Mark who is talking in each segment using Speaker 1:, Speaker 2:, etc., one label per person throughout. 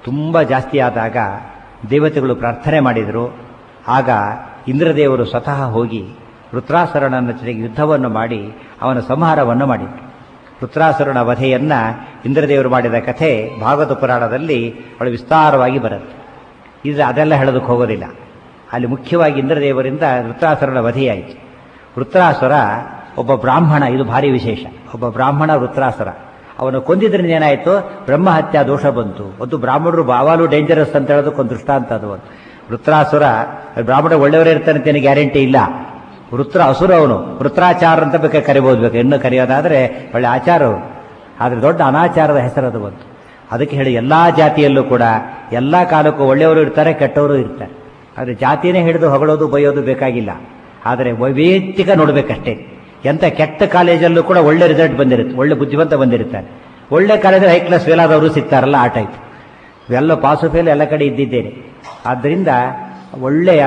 Speaker 1: ತುಂಬ ಜಾಸ್ತಿ ಆದಾಗ ದೇವತೆಗಳು ಪ್ರಾರ್ಥನೆ ಮಾಡಿದರು ಆಗ ಇಂದ್ರದೇವರು ಸ್ವತಃ ಹೋಗಿ ವೃತ್ರಾಸುರನನ್ನ ಜೊತೆಗೆ ಯುದ್ಧವನ್ನು ಮಾಡಿ ಅವನ ಸಂಹಾರವನ್ನು ಮಾಡಿದರು ವೃತ್ರಾಸುರನ ವಧೆಯನ್ನ ಇಂದ್ರದೇವರು ಮಾಡಿದ ಕಥೆ ಭಾಗವತ ಪುರಾಣದಲ್ಲಿ ಅವಳು ವಿಸ್ತಾರವಾಗಿ ಬರುತ್ತೆ ಇದು ಅದೆಲ್ಲ ಹೇಳೋದಕ್ಕೆ ಹೋಗೋದಿಲ್ಲ ಅಲ್ಲಿ ಮುಖ್ಯವಾಗಿ ಇಂದ್ರದೇವರಿಂದ ವೃತ್ರಾಸುರನ ವಧೆಯಾಯಿತು ವೃತ್ರಾಸುರ ಒಬ್ಬ ಬ್ರಾಹ್ಮಣ ಇದು ಭಾರಿ ವಿಶೇಷ ಒಬ್ಬ ಬ್ರಾಹ್ಮಣ ವೃತ್ರಾಸುರ ಅವನು ಕೊಂದಿದ್ರಿಂದ ಏನಾಯಿತು ಬ್ರಹ್ಮಹತ್ಯಾ ದೋಷ ಬಂತು ಒಂದು ಬ್ರಾಹ್ಮಣರು ಬಾವಾಲು ಡೇಂಜರಸ್ ಅಂತ ಹೇಳೋದಕ್ಕೊಂದು ದೃಷ್ಟಾಂತ ಅದು ಒಂದು ವೃತ್ರಾಸುರ ಬ್ರಾಹ್ಮಣ ಒಳ್ಳೆಯವರೇ ಇರ್ತಾನೆ ಅಂತ ಗ್ಯಾರಂಟಿ ಇಲ್ಲ ವೃತ್ರ ಅಸುರ ಅವನು ವೃತ್ರಾಚಾರ ಅಂತ ಬೇಕಾದ್ರೆ ಕರಿಬೋದು ಬೇಕು ಇನ್ನು ಕರೆಯೋದಾದ್ರೆ ಒಳ್ಳೆ ಆಚಾರ ಅವರು ಆದರೆ ದೊಡ್ಡ ಅನಾಚಾರದ ಹೆಸರದು ಬಂತು ಅದಕ್ಕೆ ಹೇಳಿ ಎಲ್ಲಾ ಜಾತಿಯಲ್ಲೂ ಕೂಡ ಎಲ್ಲಾ ಕಾಲಕ್ಕೂ ಒಳ್ಳೆಯವರು ಇರ್ತಾರೆ ಕೆಟ್ಟವರು ಇರ್ತಾರೆ ಆದರೆ ಜಾತಿನೇ ಹಿಡಿದು ಹೊಗಳೋದು ಬೈಯೋದು ಬೇಕಾಗಿಲ್ಲ ಆದರೆ ವೈಯಕ್ತಿಕ ನೋಡ್ಬೇಕಷ್ಟೇ ಎಂತ ಕೆಟ್ಟ ಕಾಲೇಜಲ್ಲೂ ಕೂಡ ಒಳ್ಳೆ ರಿಸಲ್ಟ್ ಬಂದಿರುತ್ತೆ ಒಳ್ಳೆ ಬುದ್ಧಿವಂತ ಬಂದಿರ್ತಾರೆ ಒಳ್ಳೆ ಕಾಲೇಜಲ್ಲಿ ಹೈ ಕ್ಲಾಸ್ ಫೇಲ್ ಆದವರು ಸಿಗ್ತಾರಲ್ಲ ಆ ಟೈಪ್ ಇವೆಲ್ಲ ಪಾಸು ಫೇಲ್ ಎಲ್ಲ ಕಡೆ ಇದ್ದಿದ್ದೇನೆ ಆದ್ದರಿಂದ ಒಳ್ಳೆಯ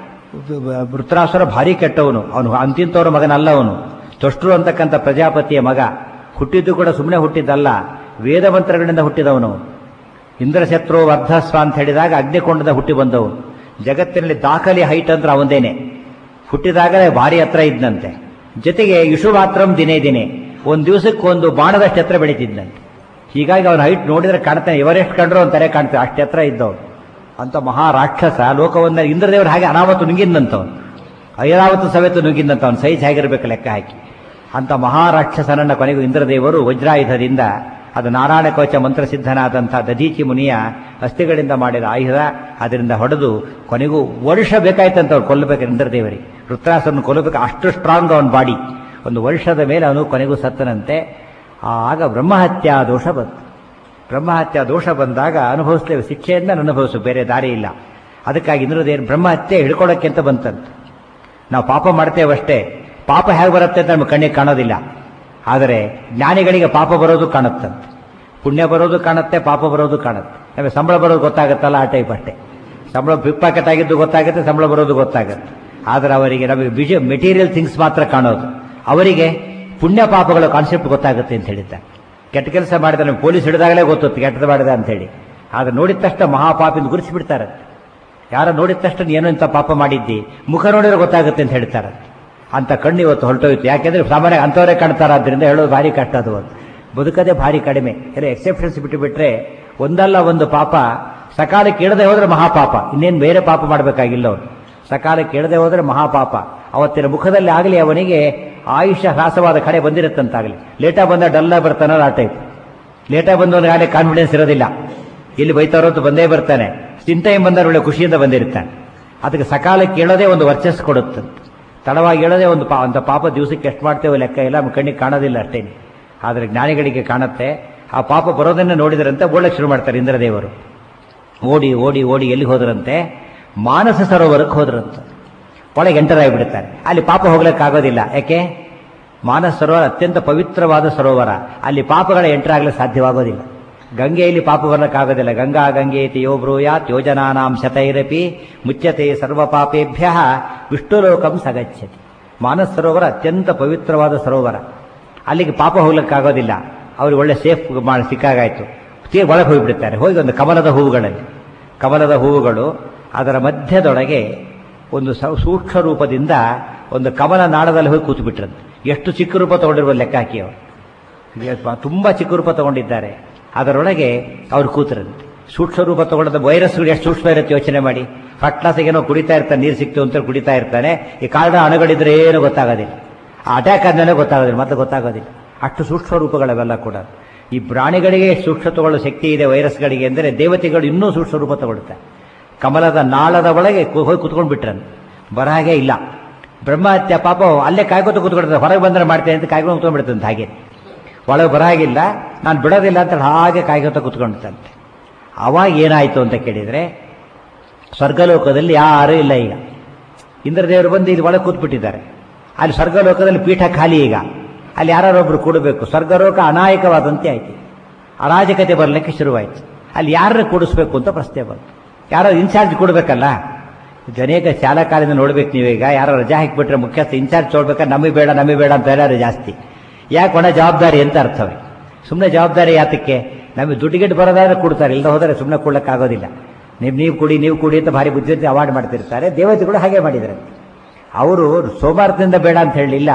Speaker 1: ವೃತ್ರಾಸುರ ಭಾರಿ ಕೆಟ್ಟವನು ಅವನು ಅಂತಿಂತವರ ಮಗನಲ್ಲ ಅವನು ತೊಷ್ಟರು ಅಂತಕ್ಕಂಥ ಪ್ರಜಾಪತಿಯ ಮಗ ಹುಟ್ಟಿದ್ದು ಕೂಡ ಸುಮ್ಮನೆ ಹುಟ್ಟಿದ್ದಲ್ಲ ವೇದ ಮಂತ್ರಗಳಿಂದ ಹುಟ್ಟಿದವನು ಇಂದ್ರಶತ್ರು ವರ್ಧಸ್ವ ಅಂತ ಹೇಳಿದಾಗ ಅಗ್ನಿಕೊಂಡದ ಹುಟ್ಟಿ ಬಂದವನು ಜಗತ್ತಿನಲ್ಲಿ ದಾಖಲೆ ಹೈಟ್ ಅಂದ್ರೆ ಅವನದೇನೆ ಹುಟ್ಟಿದಾಗಲೇ ಭಾರಿ ಹತ್ರ ಇದ್ದಂತೆ ಜೊತೆಗೆ ಇಶು ಮಾತ್ರಂ ದಿನೇ ದಿನೇ ಒಂದು ದಿವಸಕ್ಕೆ ಒಂದು ಬಾಣದಷ್ಟು ಎತ್ತರ ಬೆಳೀತಿದ್ದಂತೆ ಹೀಗಾಗಿ ಅವನ ಹೈಟ್ ನೋಡಿದ್ರೆ ಕಾಣ್ತಾನೆ ಎವರೆಸ್ಟ್ ಕಂಡ್ರು ಅಂತಾರೆ ಕಾಣ್ತಾನೆ ಅಷ್ಟು ಎತ್ತರ ಇದ್ದವನು ಅಂತ ಮಹಾ ರಾಕ್ಷಸ ಲೋಕವನ್ನ ಇಂದ್ರದೇವರು ಹಾಗೆ ಅನಾವತ್ತು ನುಂಗಿದ್ದಂಥವನು ಐರಾವತ್ತು ಸವೇತು ನುಂಗಿದ್ದಂಥವನು ಸೈಜ್ ಹೇಗಿರ್ಬೇಕು ಲೆಕ್ಕ ಹಾಕಿ ಅಂತ ಮಹಾರಾಕ್ಷಸನನ್ನ ಕೊನೆಗೂ ಇಂದ್ರದೇವರು ವಜ್ರಾಯುಧದಿಂದ ಅದು ನಾರಾಯಣ ಕವಚ ಮಂತ್ರಸಿದ್ಧನಾದಂಥ ದಧೀಚಿ ಮುನಿಯ ಅಸ್ಥಿಗಳಿಂದ ಮಾಡಿದ ಆಯುಧ ಅದರಿಂದ ಹೊಡೆದು ಕೊನೆಗೂ ವರ್ಷ ಬೇಕಾಯ್ತಂತ ಅವ್ರು ಕೊಲ್ಲಬೇಕು ಇಂದ್ರದೇವರಿಗೆ ವೃತ್ರಾಸನ್ನು ಕೊಲ್ಲಬೇಕು ಅಷ್ಟು ಸ್ಟ್ರಾಂಗ್ ಅವನ ಬಾಡಿ ಒಂದು ವರ್ಷದ ಮೇಲೆ ಅವನು ಕೊನೆಗೂ ಸತ್ತನಂತೆ ಆಗ ಬ್ರಹ್ಮಹತ್ಯಾ ದೋಷ ಬಂತು ಬ್ರಹ್ಮಹತ್ಯಾ ದೋಷ ಬಂದಾಗ ಅನುಭವಿಸ್ತೇವೆ ಶಿಕ್ಷೆಯಿಂದ ಅನುಭವಿಸು ಬೇರೆ ದಾರಿ ಇಲ್ಲ ಅದಕ್ಕಾಗಿ ಇಂದ್ರದೇವರು ಬ್ರಹ್ಮಹತ್ಯೆ ಹಿಡ್ಕೊಳ್ಳೋಕ್ಕೆ ಅಂತ ಬಂತಂತೆ ನಾವು ಪಾಪ ಮಾಡ್ತೇವಷ್ಟೇ ಪಾಪ ಹೇಗೆ ಬರುತ್ತೆ ಅಂತ ನಮಗೆ ಕಣ್ಣಿಗೆ ಕಾಣೋದಿಲ್ಲ ಆದರೆ ಜ್ಞಾನಿಗಳಿಗೆ ಪಾಪ ಬರೋದು ಕಾಣುತ್ತಂತೆ ಪುಣ್ಯ ಬರೋದು ಕಾಣುತ್ತೆ ಪಾಪ ಬರೋದು ಕಾಣುತ್ತೆ ನಮಗೆ ಸಂಬಳ ಬರೋದು ಗೊತ್ತಾಗುತ್ತಲ್ಲ ಆ ಟೈಪ್ ಅಷ್ಟೇ ಸಂಬಳ ಪಿಕ್ಪಾಕೆಟ್ ಆಗಿದ್ದು ಗೊತ್ತಾಗುತ್ತೆ ಸಂಬಳ ಬರೋದು ಗೊತ್ತಾಗುತ್ತೆ ಆದರೆ ಅವರಿಗೆ ನಮಗೆ ವಿಜ ಮೆಟೀರಿಯಲ್ ಥಿಂಗ್ಸ್ ಮಾತ್ರ ಕಾಣೋದು ಅವರಿಗೆ ಪುಣ್ಯ ಪಾಪಗಳ ಕಾನ್ಸೆಪ್ಟ್ ಗೊತ್ತಾಗುತ್ತೆ ಅಂತ ಹೇಳಿದ್ದಾರೆ ಕೆಟ್ಟ ಕೆಲಸ ಮಾಡಿದ ನಮಗೆ ಪೊಲೀಸ್ ಹಿಡಿದಾಗಲೇ ಗೊತ್ತು ಕೆಟ್ಟದ್ದು ಮಾಡಿದ ಅಂತ ಹೇಳಿ ಆದರೆ ನೋಡಿದ ತಕ್ಷಣ ಮಹಾಪಾಪಿಂದ ಗುರುತಿಸ್ಬಿಡ್ತಾರೆ ಯಾರ ನೋಡಿದ ತಕ್ಷಣ ಏನೋ ಇಂಥ ಪಾಪ ಮಾಡಿದ್ದಿ ಮುಖ ನೋಡಿದ್ರೆ ಗೊತ್ತಾಗುತ್ತೆ ಅಂತ ಹೇಳ್ತಾರೆ ಅಂತ ಕಣ್ಣು ಇವತ್ತು ಹೊರಟೋಯ್ತು ಯಾಕೆಂದ್ರೆ ಸಾಮಾನ್ಯ ಅಂಥವರೇ ಕಾಣ್ತಾರ ಆದ್ದರಿಂದ ಹೇಳೋದು ಭಾರಿ ಕಷ್ಟ ಅದು ಒಂದು ಬದುಕದೇ ಭಾರಿ ಕಡಿಮೆ ಎಲ್ಲ ಎಕ್ಸೆಪ್ಷನ್ಸ್ ಬಿಟ್ಟು ಬಿಟ್ರೆ ಒಂದಲ್ಲ ಒಂದು ಪಾಪ ಸಕಾಲಕ್ಕೆ ಇಳದೆ ಹೋದ್ರೆ ಮಹಾಪಾಪ ಇನ್ನೇನು ಬೇರೆ ಪಾಪ ಮಾಡಬೇಕಾಗಿಲ್ಲ ಅವನು ಸಕಾಲಕ್ಕೆ ಇಳದೆ ಹೋದ್ರೆ ಮಹಾಪಾಪ ಅವತ್ತಿನ ಮುಖದಲ್ಲಿ ಆಗಲಿ ಅವನಿಗೆ ಆಯುಷ್ಯ ಹ್ರಾಸವಾದ ಕಡೆ ಬಂದಿರುತ್ತಂತಾಗಲಿ ಲೇಟಾಗಿ ಬಂದ ಡಲ್ಲ ಬರ್ತಾನಲ್ಲ ಆ ಟೈಪ್ ಲೇಟಾಗಿ ಬಂದವನಿಗಾಗಲೇ ಕಾನ್ಫಿಡೆನ್ಸ್ ಇರೋದಿಲ್ಲ ಇಲ್ಲಿ ಬೈತಾರೋ ಅಂತ ಬಂದೇ ಬರ್ತಾನೆ ಚಿಂತೆಯ ಬಂದವರು ಒಳ್ಳೆ ಖುಷಿಯಿಂದ ಬಂದಿರ್ತಾನೆ ಅದಕ್ಕೆ ಸಕಾಲಕ್ಕೆ ಹೇಳೋದೇ ಒಂದು ವರ್ಚಸ್ ಕೊಡುತ್ತಂತೆ ತಡವಾಗಿ ಹೇಳೋದೇ ಒಂದು ಪಾ ಅಂತ ಪಾಪ ದಿವಸಕ್ಕೆ ಎಷ್ಟು ಮಾಡ್ತೇವೆ ಲೆಕ್ಕ ಇಲ್ಲ ನಮ್ಮ ಕಣ್ಣಿಗೆ ಕಾಣೋದಿಲ್ಲ ಅಷ್ಟೇನೆ ಆದರೆ ಜ್ಞಾನಿಗಳಿಗೆ ಕಾಣುತ್ತೆ ಆ ಪಾಪ ಬರೋದನ್ನೇ ನೋಡಿದ್ರಂತೆ ಓಡಕ್ಕೆ ಶುರು ಮಾಡ್ತಾರೆ ಇಂದ್ರದೇವರು ಓಡಿ ಓಡಿ ಓಡಿ ಎಲ್ಲಿ ಹೋದ್ರಂತೆ ಮಾನಸ ಸರೋವರಕ್ಕೆ ಹೋದ್ರಂತೆ ಒಳಗೆ ಎಂಟರ್ ಆಗಿಬಿಡ್ತಾರೆ ಅಲ್ಲಿ ಪಾಪ ಹೋಗ್ಲಿಕ್ಕಾಗೋದಿಲ್ಲ ಯಾಕೆ ಮಾನಸ ಸರೋವರ ಅತ್ಯಂತ ಪವಿತ್ರವಾದ ಸರೋವರ ಅಲ್ಲಿ ಪಾಪಗಳ ಎಂಟರ್ ಆಗಲು ಸಾಧ್ಯವಾಗೋದಿಲ್ಲ ಗಂಗೆಯಲ್ಲಿ ಪಾಪ ಬರ್ಲಿಕ್ಕಾಗೋದಿಲ್ಲ ಗಂಗಾ ಗಂಗೇತಿ ಯೋ ಬ್ರೂಯಾತ್ ಯೋಜನಾನಾಂ ಶತೈರಪಿ ಮುಚ್ಚತೆ ಸರ್ವ ಪಾಪೇಭ್ಯ ವಿಷ್ಣುಲೋಕಂ ಸಗಚ್ಚತಿ ಮಾನಸ ಸರೋವರ ಅತ್ಯಂತ ಪವಿತ್ರವಾದ ಸರೋವರ ಅಲ್ಲಿಗೆ ಪಾಪ ಹೋಗ್ಲಿಕ್ಕಾಗೋದಿಲ್ಲ ಅವ್ರಿಗೆ ಒಳ್ಳೆ ಸೇಫ್ ಮಾಡಿ ಸಿಕ್ಕಾಗಾಯ್ತು ತೀ ಒಳಗೆ ಹೋಗಿಬಿಡ್ತಾರೆ ಹೋಗಿ ಒಂದು ಕಮಲದ ಹೂವುಗಳಲ್ಲಿ ಕಮಲದ ಹೂವುಗಳು ಅದರ ಮಧ್ಯದೊಳಗೆ ಒಂದು ಸೂಕ್ಷ್ಮ ರೂಪದಿಂದ ಒಂದು ಕಮಲ ನಾಳದಲ್ಲಿ ಹೋಗಿ ಕೂತು ಬಿಟ್ರಂತೆ ಎಷ್ಟು ಚಿಕ್ಕ ರೂಪ ತಗೊಂಡಿರುವ ಲೆಕ್ಕ ಹಾಕಿ ಅವರು ತುಂಬಾ ಚಿಕ್ಕ ರೂಪ ತಗೊಂಡಿದ್ದಾರೆ ಅದರೊಳಗೆ ಅವ್ರು ಕೂತರಂತೆ ಸೂಕ್ಷ್ಮ ರೂಪ ತಗೊಂಡದ ವೈರಸ್ಗಳು ಎಷ್ಟು ಸೂಕ್ಷ್ಮ ಇರುತ್ತೆ ಯೋಚನೆ ಮಾಡಿ ಏನೋ ಕುಡಿತಾ ಇರ್ತಾನೆ ನೀರು ಸಿಕ್ತು ಅಂತ ಕುಡಿತಾ ಇರ್ತಾನೆ ಈ ಕಾರಣ ಅಣುಗಳಿದ್ರೆ ಏನು ಗೊತ್ತಾಗೋದಿಲ್ಲ ಆ ಅಟ್ಯಾಕ್ ಆದ್ಮೇಲೆ ಗೊತ್ತಾಗೋದಿಲ್ಲ ಮತ್ತೆ ಗೊತ್ತಾಗೋದಿಲ್ಲ ಅಷ್ಟು ಸೂಕ್ಷ್ಮ ರೂಪಗಳವೆಲ್ಲ ಕೂಡ ಈ ಪ್ರಾಣಿಗಳಿಗೆ ಸೂಕ್ಷ್ಮ ತಗೊಳ್ಳೋ ಶಕ್ತಿ ಇದೆ ವೈರಸ್ಗಳಿಗೆ ಅಂದರೆ ದೇವತೆಗಳು ಇನ್ನೂ ಸೂಕ್ಷ್ಮ ರೂಪ ತಗೊಳ್ತಾರೆ ಕಮಲದ ನಾಳದ ಒಳಗೆ ಹೋಗಿ ಕುತ್ಕೊಂಡು ಬಿಟ್ರನ್ ಬರಹಾಗೆ ಇಲ್ಲ ಬ್ರಹ್ಮಹತ್ಯೆ ಪಾಪ ಅಲ್ಲೇ ಕಾಯ್ಕೋತ ಕೂತ್ಕೊಳ್ತಾರೆ ಹೊರಗೆ ಬಂದ್ರೆ ಮಾಡ್ತೇನೆ ಅಂತ ಕಾಯ್ಕೊಂಡು ಕೂತ್ಕೊಂಡ್ಬಿಡ್ತಂತೆ ಹಾಗೆ ಒಳಗೆ ಬರಹಾಗಿಲ್ಲ ನಾನು ಬಿಡೋದಿಲ್ಲ ಅಂತ ಹಾಗೆ ಕಾಯ್ಕೋತ ಕೂತ್ಕೊಂಡಿರ್ತಂತೆ ಅವಾಗ ಏನಾಯ್ತು ಅಂತ ಕೇಳಿದ್ರೆ ಸ್ವರ್ಗಲೋಕದಲ್ಲಿ ಯಾರೂ ಇಲ್ಲ ಈಗ ಇಂದ್ರದೇವರು ಬಂದು ಇಲ್ಲಿ ಒಳಗೆ ಕೂತ್ಬಿಟ್ಟಿದ್ದಾರೆ ಅಲ್ಲಿ ಸ್ವರ್ಗಲೋಕದಲ್ಲಿ ಪೀಠ ಖಾಲಿ ಈಗ ಅಲ್ಲಿ ಯಾರೊಬ್ರು ಕೂಡಬೇಕು ಸ್ವರ್ಗಲೋಕ ಅನಾಯಕವಾದಂತೆ ಆಯ್ತು ಅರಾಜಕತೆ ಬರಲಿಕ್ಕೆ ಶುರುವಾಯಿತು ಅಲ್ಲಿ ಯಾರನ್ನ ಕೂಡಿಸ್ಬೇಕು ಅಂತ ಪ್ರಶ್ನೆ ಬಂತು ಯಾರೋ ಇನ್ಚಾರ್ಜ್ ಕೊಡ್ಬೇಕಲ್ಲ ಅನೇಕ ಶಾಲಾ ಕಾಲದಿಂದ ನೋಡ್ಬೇಕು ನೀವೀಗ ಯಾರೋ ರಜಾ ಹಾಕಿಬಿಟ್ರೆ ಮುಖ್ಯಸ್ಥ ಇನ್ಚಾರ್ಜ್ ತೊಳ್ಬೇಕಾದ್ರೆ ನಮಗೆ ಬೇಡ ನಮಗೆ ಬೇಡ ಅಂತ ಹೇಳೋರು ಜಾಸ್ತಿ ಯಾಕೆ ಒಣ ಜವಾಬ್ದಾರಿ ಅಂತ ಅರ್ಥವೇ ಸುಮ್ಮನೆ ಜವಾಬ್ದಾರಿ ಯಾತಕ್ಕೆ ನಮಗೆ ದುಡ್ಡಿಗೆಟ್ಟು ಬರೋದಾದ್ರೆ ಕೊಡ್ತಾರೆ ಇಲ್ಲದ ಹೋದರೆ ಸುಮ್ಮನೆ ಕೊಡ್ಲಿಕ್ಕಾಗೋದಿಲ್ಲ ನೀವು ನೀವು ಕುಡಿ ನೀವು ಕುಡಿ ಅಂತ ಭಾರಿ ಬುದ್ಧಿವಂತ ಅವಾರ್ಡ್ ಮಾಡ್ತಿರ್ತಾರೆ ದೇವತೆಗಳು ಹಾಗೆ ಮಾಡಿದ್ದಾರೆ ಅವರು ಸೋಮವಾರದಿಂದ ಬೇಡ ಅಂತ ಹೇಳಲಿಲ್ಲ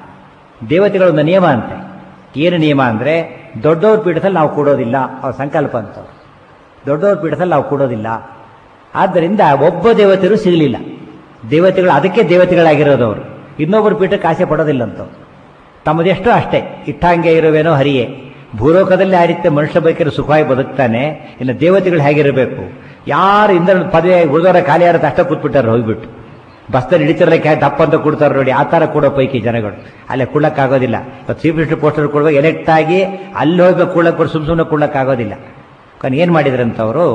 Speaker 1: ದೇವತೆಗಳ ಒಂದು ನಿಯಮ ಅಂತೆ ಏನು ನಿಯಮ ಅಂದರೆ ದೊಡ್ಡವ್ರ ಪೀಠದಲ್ಲಿ ನಾವು ಕೂಡೋದಿಲ್ಲ ಅವ್ರ ಸಂಕಲ್ಪ ಅಂತ ದೊಡ್ಡವ್ರ ಪೀಠದಲ್ಲಿ ನಾವು ಕೂಡೋದಿಲ್ಲ ಆದ್ದರಿಂದ ಒಬ್ಬ ದೇವತೆಗಳು ಸಿಗಲಿಲ್ಲ ದೇವತೆಗಳು ಅದಕ್ಕೆ ದೇವತೆಗಳಾಗಿರೋದು ಅವರು ಇನ್ನೊಬ್ಬರ ಪೀಠಕ್ಕೆ ಆಸೆ ಪಡೋದಿಲ್ಲಂತ ತಮ್ಮದೆಷ್ಟೋ ಅಷ್ಟೇ ಇಟ್ಟಂಗೆ ಇರುವೇನೋ ಹರಿಯೇ ಭೂಲೋಕದಲ್ಲಿ ಆ ರೀತಿ ಮನುಷ್ಯ ಬೇಕಾದ್ರೆ ಸುಖವಾಗಿ ಬದುಕ್ತಾನೆ ಇನ್ನು ದೇವತೆಗಳು ಹೇಗಿರಬೇಕು ಯಾರು ಇಂದ್ರ ಪದವಿ ಉಳಿದವರ ಖಾಲಿ ಯಾರ ಅಷ್ಟ ಕೂತ್ಬಿಟ್ಟಾರೆ ಹೋಗ್ಬಿಟ್ಟು ಬಸ್ದಲ್ಲಿ ಹಿಡಿತಿರ್ಲಿಕ್ಕೆ ದಪ್ಪ ಅಂತ ಕೊಡ್ತಾರೆ ನೋಡಿ ಆ ಥರ ಕೊಡೋ ಪೈಕಿ ಜನಗಳು ಅಲ್ಲೇ ಕೊಡಕ್ಕಾಗೋದಿಲ್ಲ ಇವತ್ತು ಚೀಫ್ ಮಿನಿಸ್ಟರ್ ಪೋಸ್ಟರ್ ಕೊಡುವಾಗ ಎಲೆಕ್ಟ್ ಆಗಿ ಅಲ್ಲಿ ಹೋಗ್ಬೇಕು ಕೊಡಕ್ಕೆ ಸುಮ್ ಸುಮ್ಮನೆ ಕೊಡಕ್ಕಾಗೋದಿಲ್ಲ కానీ ಏನು ಮಾಡಿದ್ರಂತವರು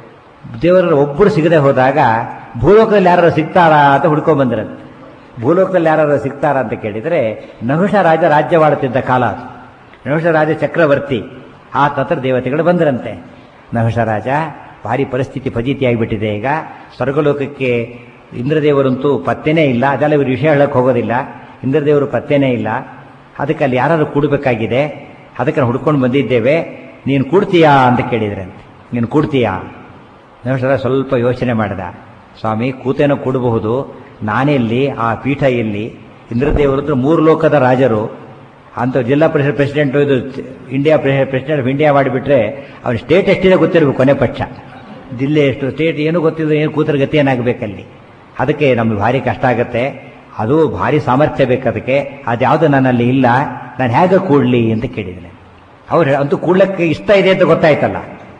Speaker 1: ದೇವರ ಒಬ್ಬರು ಸಿಗದೆ ಹೋದಾಗ ಭೂಲೋಕದಲ್ಲಿ ಯಾರು ಸಿಗ್ತಾರಾ ಅಂತ ಹುಡ್ಕೊಂಡ್ ಬಂದ್ರಂತೆ ಭೂಲೋಕದಲ್ಲಿ ಯಾರು ಸಿಗ್ತಾರಾ ಅಂತ ಕೇಳಿದರೆ ನಹುಷ ರಾಜ ರಾಜ್ಯವಾಡುತ್ತಿದ್ದ ಕಾಲ ಅದು ನಹುಷ ರಾಜ ಚಕ್ರವರ್ತಿ ಆ ಹತ್ರ ದೇವತೆಗಳು ಬಂದರಂತೆ ನಹುಷ ರಾಜ ಭಾರಿ ಪರಿಸ್ಥಿತಿ ಫಜೀತಿಯಾಗಿಬಿಟ್ಟಿದೆ ಈಗ ಸ್ವರ್ಗಲೋಕಕ್ಕೆ ಇಂದ್ರದೇವರಂತೂ ಪತ್ತೆನೇ ಇಲ್ಲ ಅದೆಲ್ಲ ಇವರು ವಿಷಯ ಹೇಳಕ್ಕೆ ಹೋಗೋದಿಲ್ಲ ಇಂದ್ರದೇವರು ಪತ್ತೆನೇ ಇಲ್ಲ ಅದಕ್ಕೆ ಅಲ್ಲಿ ಯಾರಾದ್ರು ಕೂಡಬೇಕಾಗಿದೆ ಅದಕ್ಕೆ ನಾವು ಹುಡ್ಕೊಂಡು ಬಂದಿದ್ದೇವೆ ನೀನು ಕೂಡ್ತೀಯಾ ಅಂತ ಕೇಳಿದ್ರಂತೆ ನೀನು ಕೂಡ್ತೀಯಾ ನಮಸ್ಕಾರ ಸ್ವಲ್ಪ ಯೋಚನೆ ಮಾಡಿದ ಸ್ವಾಮಿ ಕೂತೇನೋ ಕೂಡಬಹುದು ನಾನೆಲ್ಲಿ ಆ ಪೀಠ ಎಲ್ಲಿ ಇಂದ್ರದೇವರದ್ದು ಮೂರು ಲೋಕದ ರಾಜರು ಅಂತ ಜಿಲ್ಲಾ ಪರಿಷತ್ ಪ್ರೆಸಿಡೆಂಟ್ ಇದು ಇಂಡಿಯಾ ಪ್ರೆಸಿಡೆಂಟ್ ಆಫ್ ಇಂಡಿಯಾ ಮಾಡಿಬಿಟ್ರೆ ಅವ್ನ ಸ್ಟೇಟ್ ಎಷ್ಟಿದೆ ಗೊತ್ತಿರಬೇಕು ಕೊನೆ ಪಕ್ಷ ಜಿಲ್ಲೆ ಎಷ್ಟು ಸ್ಟೇಟ್ ಏನು ಗೊತ್ತಿಲ್ಲ ಏನು ಕೂತರ ಗತಿ ಏನಾಗಬೇಕಲ್ಲಿ ಅದಕ್ಕೆ ನಮಗೆ ಭಾರಿ ಕಷ್ಟ ಆಗುತ್ತೆ ಅದು ಭಾರಿ ಸಾಮರ್ಥ್ಯ ಬೇಕು ಅದಕ್ಕೆ ಅದ್ಯಾವುದು ನನ್ನಲ್ಲಿ ಇಲ್ಲ ನಾನು ಹೇಗೆ ಕೂಡಲಿ ಅಂತ ಕೇಳಿದ್ದೇನೆ ಅವ್ರು ಅಂತೂ ಕೂಡ್ಲಕ್ಕೆ ಇಷ್ಟ ಇದೆ ಅಂತ ಗೊತ್ತಾಯ್ತಲ್ಲ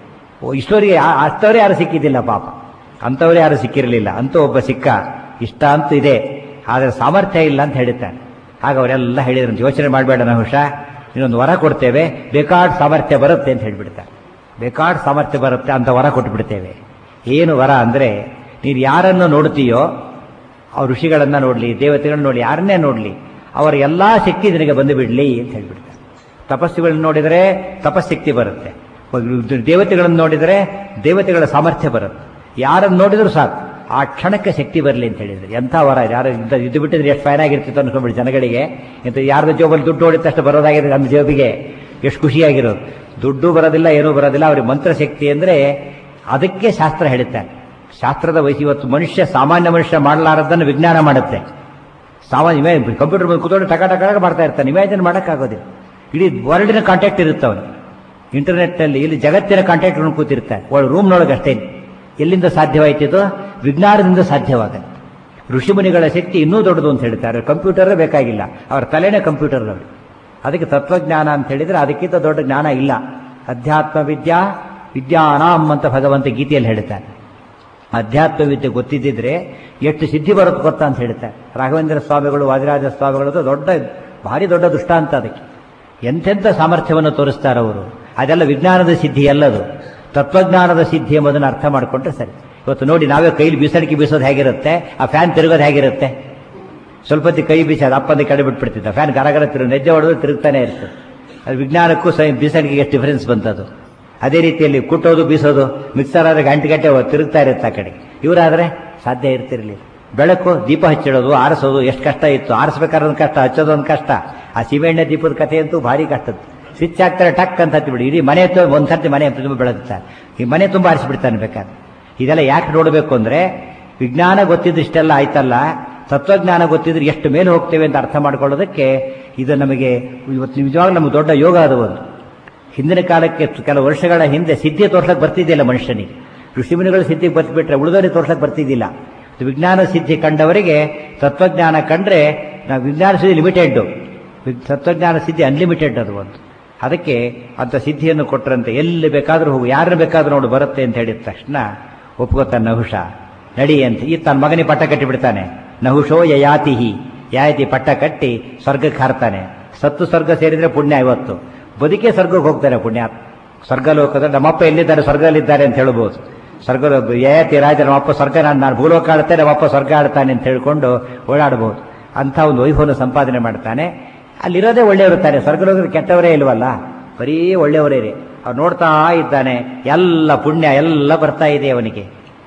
Speaker 1: ಓ ಇಷ್ಟವರಿಗೆ ಅಷ್ಟವರೇ ಯಾರು ಸಿಕ್ಕಿದ್ದಿಲ್ಲ ಪಾಪ ಅಂಥವ್ರು ಯಾರು ಸಿಕ್ಕಿರಲಿಲ್ಲ ಅಂತೂ ಒಬ್ಬ ಸಿಕ್ಕ ಇಷ್ಟ ಅಂತೂ ಇದೆ ಆದರೆ ಸಾಮರ್ಥ್ಯ ಇಲ್ಲ ಅಂತ ಹೇಳಿದ್ದಾನೆ ಆಗ ಅವರೆಲ್ಲ ಹೇಳಿದ್ರು ಯೋಚನೆ ಮಾಡಬೇಡ ನಹುಷ ಇನ್ನೊಂದು ವರ ಕೊಡ್ತೇವೆ ಬೇಕಾಡ್ ಸಾಮರ್ಥ್ಯ ಬರುತ್ತೆ ಅಂತ ಹೇಳಿಬಿಡ್ತಾರೆ ಬೇಕಾಡ್ ಸಾಮರ್ಥ್ಯ ಬರುತ್ತೆ ಅಂತ ವರ ಕೊಟ್ಬಿಡ್ತೇವೆ ಏನು ವರ ಅಂದರೆ ನೀನು ಯಾರನ್ನು ನೋಡ್ತೀಯೋ ಅವ್ರ ಋಷಿಗಳನ್ನ ನೋಡಲಿ ದೇವತೆಗಳನ್ನ ನೋಡಿ ಯಾರನ್ನೇ ನೋಡಲಿ ಅವರ ಎಲ್ಲ ಶಕ್ತಿ ನಿನಗೆ ಬಂದು ಬಿಡಲಿ ಅಂತ ಹೇಳ್ಬಿಡ್ತಾರೆ ತಪಸ್ಸುಗಳನ್ನ ನೋಡಿದರೆ ತಪಸ್ಸಕ್ತಿ ಬರುತ್ತೆ ದೇವತೆಗಳನ್ನು ನೋಡಿದರೆ ದೇವತೆಗಳ ಸಾಮರ್ಥ್ಯ ಬರುತ್ತೆ ಯಾರನ್ನು ನೋಡಿದ್ರು ಸಾಕು ಆ ಕ್ಷಣಕ್ಕೆ ಶಕ್ತಿ ಬರಲಿ ಅಂತ ಹೇಳಿದ್ರು ಎಂಥ ವರ ಯಾರು ಇದ್ದ- ಇದು ಬಿಟ್ಟಿದ್ರೆ ಎಷ್ಟು ಫೈನ್ ಆಗಿರ್ತಿತ್ತು ಅನ್ಕೊಂಡ್ಬಿಟ್ಟು ಜನಗಳಿಗೆ ಇಂಥ ಯಾರ್ದ ಜೋಬಲ್ಲಿ ದುಡ್ಡು ಹೊಡಿದ ತಕ್ಷಣ ಬರೋದಾಗಿದೆ ನಮ್ಮ ಜೋಬಿಗೆ ಎಷ್ಟು ಖುಷಿಯಾಗಿರೋದು ದುಡ್ಡು ಬರೋದಿಲ್ಲ ಏನೂ ಬರೋದಿಲ್ಲ ಅವ್ರಿಗೆ ಮಂತ್ರಶಕ್ತಿ ಅಂದರೆ ಅದಕ್ಕೆ ಶಾಸ್ತ್ರ ಹೇಳುತ್ತಾರೆ ಶಾಸ್ತ್ರದ ವಯಸ್ಸು ಇವತ್ತು ಮನುಷ್ಯ ಸಾಮಾನ್ಯ ಮನುಷ್ಯ ಮಾಡಲಾರದನ್ನು ವಿಜ್ಞಾನ ಮಾಡುತ್ತೆ ಸಾಮಾನ್ಯ ಕಂಪ್ಯೂಟರ್ ಬಂದು ಕೂತ್ಕೊಂಡು ಟಕ ಟಕ ಟಕ ಮಾಡ್ತಾ ಇರ್ತಾನೆ ಇಮ್ಯಾಜಿನ್ ಮಾಡೋಕ್ಕಾಗೋದಿಲ್ಲ ಇಡೀ ವರ್ಲ್ಡಿನ ಕಾಂಟ್ಯಾಕ್ಟ್ ಇರುತ್ತೆ ಅವನು ಇಂಟರ್ನೆಟ್ನಲ್ಲಿ ಇಲ್ಲಿ ಜಗತ್ತಿನ ಕಾಂಟ್ಯಾಕ್ಟ್ ಕೂತಿರ್ತಾನೆ ಒಳ ರೂಮ್ನೊಳಗೆ ಅಷ್ಟೇ ಎಲ್ಲಿಂದ ಸಾಧ್ಯವಾಯ್ತಿದ್ದು ವಿಜ್ಞಾನದಿಂದ ಸಾಧ್ಯವಾಗುತ್ತೆ ಋಷಿಮುನಿಗಳ ಶಕ್ತಿ ಇನ್ನೂ ದೊಡ್ಡದು ಅಂತ ಹೇಳ್ತಾರೆ ಕಂಪ್ಯೂಟರೇ ಬೇಕಾಗಿಲ್ಲ ಅವರ ತಲೆನೇ ಕಂಪ್ಯೂಟರ್ ನೋಡಿ ಅದಕ್ಕೆ ತತ್ವಜ್ಞಾನ ಅಂತ ಹೇಳಿದ್ರೆ ಅದಕ್ಕಿಂತ ದೊಡ್ಡ ಜ್ಞಾನ ಇಲ್ಲ ಅಧ್ಯಾತ್ಮ ವಿದ್ಯಾ ವಿದ್ಯಾನಾಂ ಅಂತ ಭಗವಂತ ಗೀತೆಯಲ್ಲಿ ಹೇಳ್ತಾನೆ ಅಧ್ಯಾತ್ಮ ವಿದ್ಯೆ ಗೊತ್ತಿದ್ದಿದ್ರೆ ಎಷ್ಟು ಸಿದ್ಧಿ ಬರುತ್ತೆ ಗೊತ್ತಾ ಅಂತ ಹೇಳ್ತಾರೆ ರಾಘವೇಂದ್ರ ಸ್ವಾಮಿಗಳು ವಾದಿರಾಜ ಸ್ವಾಮಿಗಳದ್ದು ದೊಡ್ಡ ಭಾರಿ ದೊಡ್ಡ ದೃಷ್ಟಾಂತ ಅದಕ್ಕೆ ಎಂತೆಂಥ ಸಾಮರ್ಥ್ಯವನ್ನು ತೋರಿಸ್ತಾರೆ ಅವರು ಅದೆಲ್ಲ ವಿಜ್ಞಾನದ ಸಿದ್ಧಿ ಅಲ್ಲದು ತತ್ವಜ್ಞಾನದ ಸಿದ್ಧಿ ಎಂಬುದನ್ನು ಅರ್ಥ ಮಾಡಿಕೊಂಡ್ರೆ ಸರಿ ಇವತ್ತು ನೋಡಿ ನಾವೇ ಕೈಲಿ ಬೀಸಣಿಕೆ ಬೀಸೋದು ಹೇಗಿರುತ್ತೆ ಆ ಫ್ಯಾನ್ ತಿರುಗೋದು ಹೇಗಿರುತ್ತೆ ಸ್ವಲ್ಪ ಹೊತ್ತಿಗೆ ಕೈ ಬೀಸೋದು ಅಪ್ಪಂದ ಕಡೆ ಬಿಟ್ಬಿಡ್ತಿದ್ದ ಫ್ಯಾನ್ ಗರಗರ ತಿರುಗಿ ನೆಜ್ಜೆ ಹೊಡೆದು ತಿರುಗ್ತಾನೆ ಇರ್ತದೆ ಅದು ವಿಜ್ಞಾನಕ್ಕೂ ಸೈ ಬೀಸಣಿಗೆಗೆ ಎಷ್ಟು ಡಿಫರೆನ್ಸ್ ಬಂತದು ಅದೇ ರೀತಿಯಲ್ಲಿ ಕುಟ್ಟೋದು ಬೀಸೋದು ಮಿಕ್ಸರ್ ಆದ್ರೆ ಗಂಟೆ ಗಂಟೆ ತಿರುಗ್ತಾ ಇರುತ್ತೆ ಆ ಕಡೆ ಇವರಾದ್ರೆ ಸಾಧ್ಯ ಇರ್ತಿರ್ಲಿಲ್ಲ ಬೆಳಕು ದೀಪ ಹಚ್ಚಿಡೋದು ಆರಿಸೋದು ಎಷ್ಟು ಕಷ್ಟ ಇತ್ತು ಆರಿಸ್ಬೇಕಾದ್ರೆ ಒಂದು ಕಷ್ಟ ಹಚ್ಚೋದು ಒಂದು ಕಷ್ಟ ಆ ಸೀಮೆಣ್ಣೆ ದೀಪದ ಕಥೆ ಅಂತೂ ಭಾರಿ ಕಷ್ಟದ್ದು ಸ್ವಿಚ್ ಹಾಕ್ತಾರೆ ಟಕ್ ಅಂತ ಹತ್ತಿಬಿಡಿ ಇಡೀ ಮನೆ ತು- ಒಂದ್ ಸರ್ತಿ ಮನೆ ತುಂಬ ಬೆಳಗುತ್ತಾರೆ ಈ ಮನೆ ತುಂಬ ಆರಿಸಿಬಿಡ್ತಾನೆ ಬೇಕಾದ್ರೆ ಇದೆಲ್ಲ ಯಾಕೆ ನೋಡಬೇಕು ಅಂದ್ರೆ ವಿಜ್ಞಾನ ಗೊತ್ತಿದ್ದು ಇಷ್ಟೆಲ್ಲ ಆಯ್ತಲ್ಲ ತತ್ವಜ್ಞಾನ ಗೊತ್ತಿದ್ರೆ ಎಷ್ಟು ಮೇಲೆ ಹೋಗ್ತೇವೆ ಅಂತ ಅರ್ಥ ಮಾಡ್ಕೊಳ್ಳೋದಕ್ಕೆ ಇದು ನಮಗೆ ಇವತ್ತು ನಿಜವಾಗ್ಲೂ ನಮಗೆ ದೊಡ್ಡ ಯೋಗ ಅದು ಒಂದು ಹಿಂದಿನ ಕಾಲಕ್ಕೆ ಕೆಲವು ವರ್ಷಗಳ ಹಿಂದೆ ಸಿದ್ಧಿ ತೋರ್ಸಕ್ಕೆ ಬರ್ತಿದ್ದಿಲ್ಲ ಮನುಷ್ಯನಿಗೆ ಋಷಿಮುನಿಗಳ ಸಿದ್ಧಿಗೆ ಬರ್ತಿಬಿಟ್ರೆ ಉಳಿದವರಿಗೆ ತೋರ್ಸಕ್ಕೆ ಬರ್ತಿದ್ದಿಲ್ಲ ಇದು ವಿಜ್ಞಾನ ಸಿದ್ಧಿ ಕಂಡವರಿಗೆ ತತ್ವಜ್ಞಾನ ಕಂಡ್ರೆ ನಾವು ವಿಜ್ಞಾನ ಸಿದ್ಧಿ ಲಿಮಿಟೆಡ್ ತತ್ವಜ್ಞಾನ ಸಿದ್ಧಿ ಅನ್ಲಿಮಿಟೆಡ್ ಅದು ಒಂದು ಅದಕ್ಕೆ ಅಂತ ಸಿದ್ಧಿಯನ್ನು ಕೊಟ್ಟರಂತೆ ಎಲ್ಲಿ ಬೇಕಾದರೂ ಹೋಗು ಯಾರನ್ನ ಬೇಕಾದ್ರೂ ನೋಡು ಬರುತ್ತೆ ಅಂತ ಹೇಳಿದ ತಕ್ಷಣ ಒಪ್ಕೋತಾನೆ ನಹುಷ ನಡಿ ಅಂತ ಈ ತನ್ನ ಮಗನಿಗೆ ಪಟ್ಟ ಕಟ್ಟಿ ಬಿಡ್ತಾನೆ ನಹುಷೋ ಯಯಾತಿಹಿ ಯಾಯತಿ ಪಟ್ಟ ಕಟ್ಟಿ ಸ್ವರ್ಗಕ್ಕೆ ಹಾರ್ತಾನೆ ಸತ್ತು ಸ್ವರ್ಗ ಸೇರಿದ್ರೆ ಪುಣ್ಯ ಇವತ್ತು ಬದುಕೇ ಸ್ವರ್ಗಕ್ಕೆ ಹೋಗ್ತಾನೆ ಪುಣ್ಯ ಸ್ವರ್ಗಲೋಕದ ನಮ್ಮಪ್ಪ ಎಲ್ಲಿದ್ದಾರೆ ಸ್ವರ್ಗದಲ್ಲಿದ್ದಾರೆ ಅಂತ ಹೇಳ್ಬೋದು ಸ್ವರ್ಗ ಯಯಾತಿ ರಾಜ ನಮ್ಮಪ್ಪ ಸ್ವರ್ಗ ನಾನು ನಾನು ಭೂಲೋಕ ಆಡ್ತೇನೆ ನಮ್ಮಪ್ಪ ಸ್ವರ್ಗ ಆಡ್ತಾನೆ ಅಂತ ಹೇಳ್ಕೊಂಡು ಓಡಾಡಬಹುದು ಅಂತ ಒಂದು ವೈಭವನ ಸಂಪಾದನೆ ಮಾಡ್ತಾನೆ ಅಲ್ಲಿರೋದೇ ಒಳ್ಳೆಯವರು ತಾನೆ ಸ್ವರ್ಗಲೋಕದ ಕೆಟ್ಟವರೇ ಇಲ್ವಲ್ಲ ಬರೀ ಒಳ್ಳೆಯವರೇ ರೀ ಅವ್ರು ನೋಡ್ತಾ ಇದ್ದಾನೆ ಎಲ್ಲ ಪುಣ್ಯ ಎಲ್ಲ ಬರ್ತಾ ಇದೆ ಅವನಿಗೆ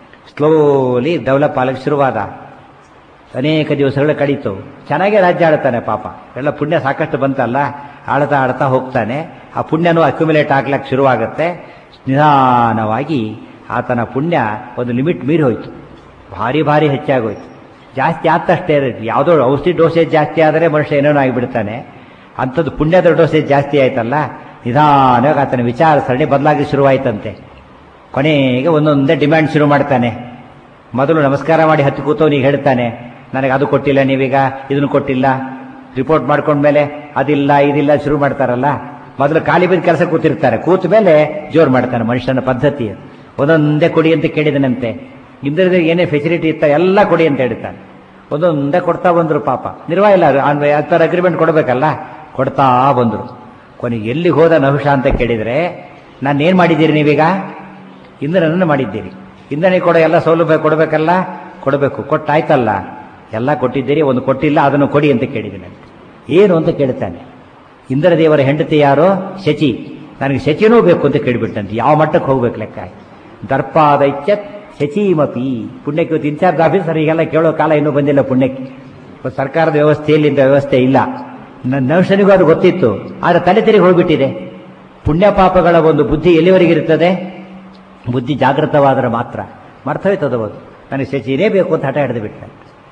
Speaker 1: ಸ್ಲೋಲಿ ಡೆವಲಪ್ ಆಗಲಿಕ್ಕೆ ಶುರುವಾದ ಅನೇಕ ದಿವಸಗಳು ಕಳೀತು ಚೆನ್ನಾಗೇ ರಾಜ್ಯ ಆಡ್ತಾನೆ ಪಾಪ ಎಲ್ಲ ಪುಣ್ಯ ಸಾಕಷ್ಟು ಬಂತಲ್ಲ ಆಡ್ತಾ ಆಡ್ತಾ ಹೋಗ್ತಾನೆ ಆ ಪುಣ್ಯನೂ ಅಕ್ಯುಮುಲೇಟ್ ಆಗ್ಲಕ್ಕೆ ಶುರುವಾಗುತ್ತೆ ನಿಧಾನವಾಗಿ ಆತನ ಪುಣ್ಯ ಒಂದು ಲಿಮಿಟ್ ಮೀರಿ ಹೋಯ್ತು ಭಾರಿ ಭಾರಿ ಹೆಚ್ಚಾಗೋಯ್ತು ಜಾಸ್ತಿ ಆತಷ್ಟೇ ಯಾವುದೋ ಔಷಧಿ ಡೋಸೇಜ್ ಜಾಸ್ತಿ ಆದರೆ ಮನುಷ್ಯ ಏನೇನೋ ಆಗಿಬಿಡ್ತಾನೆ ಅಂಥದ್ದು ಪುಣ್ಯದ ಡೋಸೇಜ್ ಜಾಸ್ತಿ ಆಯ್ತಲ್ಲ ನಿಧಾನವಾಗಿ ಆತನ ವಿಚಾರ ಸರಣಿ ಬದಲಾಗಿ ಶುರುವಾಯ್ತಂತೆ ಕೊನೆಗೆ ಒಂದೊಂದೇ ಡಿಮ್ಯಾಂಡ್ ಶುರು ಮಾಡ್ತಾನೆ ಮೊದಲು ನಮಸ್ಕಾರ ಮಾಡಿ ಹತ್ತಿ ಕೂತವನಿಗೆ ಹೇಳ್ತಾನೆ ನನಗೆ ಅದು ಕೊಟ್ಟಿಲ್ಲ ನೀವೀಗ ಇದನ್ನು ಕೊಟ್ಟಿಲ್ಲ ರಿಪೋರ್ಟ್ ಮಾಡ್ಕೊಂಡ್ಮೇಲೆ ಅದಿಲ್ಲ ಇದಿಲ್ಲ ಶುರು ಮಾಡ್ತಾರಲ್ಲ ಮೊದಲು ಖಾಲಿ ಬಿದ್ದು ಕೆಲಸ ಕೂತಿರ್ತಾರೆ ಕೂತ ಮೇಲೆ ಜೋರು ಮಾಡ್ತಾನೆ ಮನುಷ್ಯನ ಪದ್ಧತಿ ಅದು. ಒಂದೊಂದೇ ಕೊಡಿ ಅಂತ ಕೇಳಿದನಂತೆ ಇಂದ್ರದೇವ್ ಏನೇ ಫೆಸಿಲಿಟಿ ಇತ್ತ ಎಲ್ಲ ಕೊಡಿ ಅಂತ ಹೇಳ್ತಾನೆ ಒಂದೊಂದೇ ಕೊಡ್ತಾ ಬಂದ್ರು ಪಾಪ ನಿರ್ವಾಹ ಇಲ್ಲ ಆ ಥರ ಅಗ್ರಿಮೆಂಟ್ ಕೊಡಬೇಕಲ್ಲ ಕೊಡ್ತಾ ಬಂದ್ರು ಕೊನೆಗೆ ಎಲ್ಲಿ ಹೋದ ನಹುಷ ಅಂತ ಕೇಳಿದ್ರೆ ನಾನು ಏನು ಮಾಡಿದ್ದೀರಿ ನೀವೀಗ ಇಂದ್ರನನ್ನು ಮಾಡಿದ್ದೀರಿ ಇಂದ್ರನಿಗೆ ಕೊಡೋ ಎಲ್ಲ ಸೌಲಭ್ಯ ಕೊಡಬೇಕಲ್ಲ ಕೊಡಬೇಕು ಕೊಟ್ಟಾಯ್ತಲ್ಲ ಎಲ್ಲ ಕೊಟ್ಟಿದ್ದೀರಿ ಒಂದು ಕೊಟ್ಟಿಲ್ಲ ಅದನ್ನು ಕೊಡಿ ಅಂತ ಕೇಳಿದ್ದೀನಿ ಏನು ಅಂತ ಕೇಳ್ತಾನೆ ಇಂದ್ರದೇವರ ಹೆಂಡತಿ ಯಾರೋ ಶಚಿ ನನಗೆ ಶಚಿನೂ ಬೇಕು ಅಂತ ಕೇಳಿಬಿಟ್ಟಂತೆ ಯಾವ ಮಟ್ಟಕ್ಕೆ ಹೋಗ್ಬೇಕು ಲೆಕ್ಕ ದರ್ಪಾದೈಚ್ಯ ಶಚೀಮಪಿ ಪುಣ್ಯಕ್ಕೆ ಇವತ್ತು ಇನ್ಚಾರ್ಜ್ ಆಫೀಸರ್ ಈಗೆಲ್ಲ ಕೇಳೋ ಕಾಲ ಇನ್ನೂ ಬಂದಿಲ್ಲ ಪುಣ್ಯಕ್ಕೆ ಇವತ್ತು ಸರ್ಕಾರದ ವ್ಯವಸ್ಥೆಯಲ್ಲಿ ಇಂಥ ವ್ಯವಸ್ಥೆ ಇಲ್ಲ ನನ್ನ ನೌಷನಿಗೂ ಅದು ಗೊತ್ತಿತ್ತು ಆದರೆ ತಲೆ ತಿರುಗಿ ಹೋಗ್ಬಿಟ್ಟಿದೆ ಪುಣ್ಯ ಪಾಪಗಳ ಒಂದು ಬುದ್ಧಿ ಎಲ್ಲಿವರೆಗಿರುತ್ತದೆ ಬುದ್ಧಿ ಜಾಗೃತವಾದರೆ ಮಾತ್ರ ಮರ್ತೋಯ್ತದ ಅದು ನನಗೆ ಶಚಿನೇ ಬೇಕು ಅಂತ ಹಠ ಹಿಡಿದು ಬಿಟ್ಟ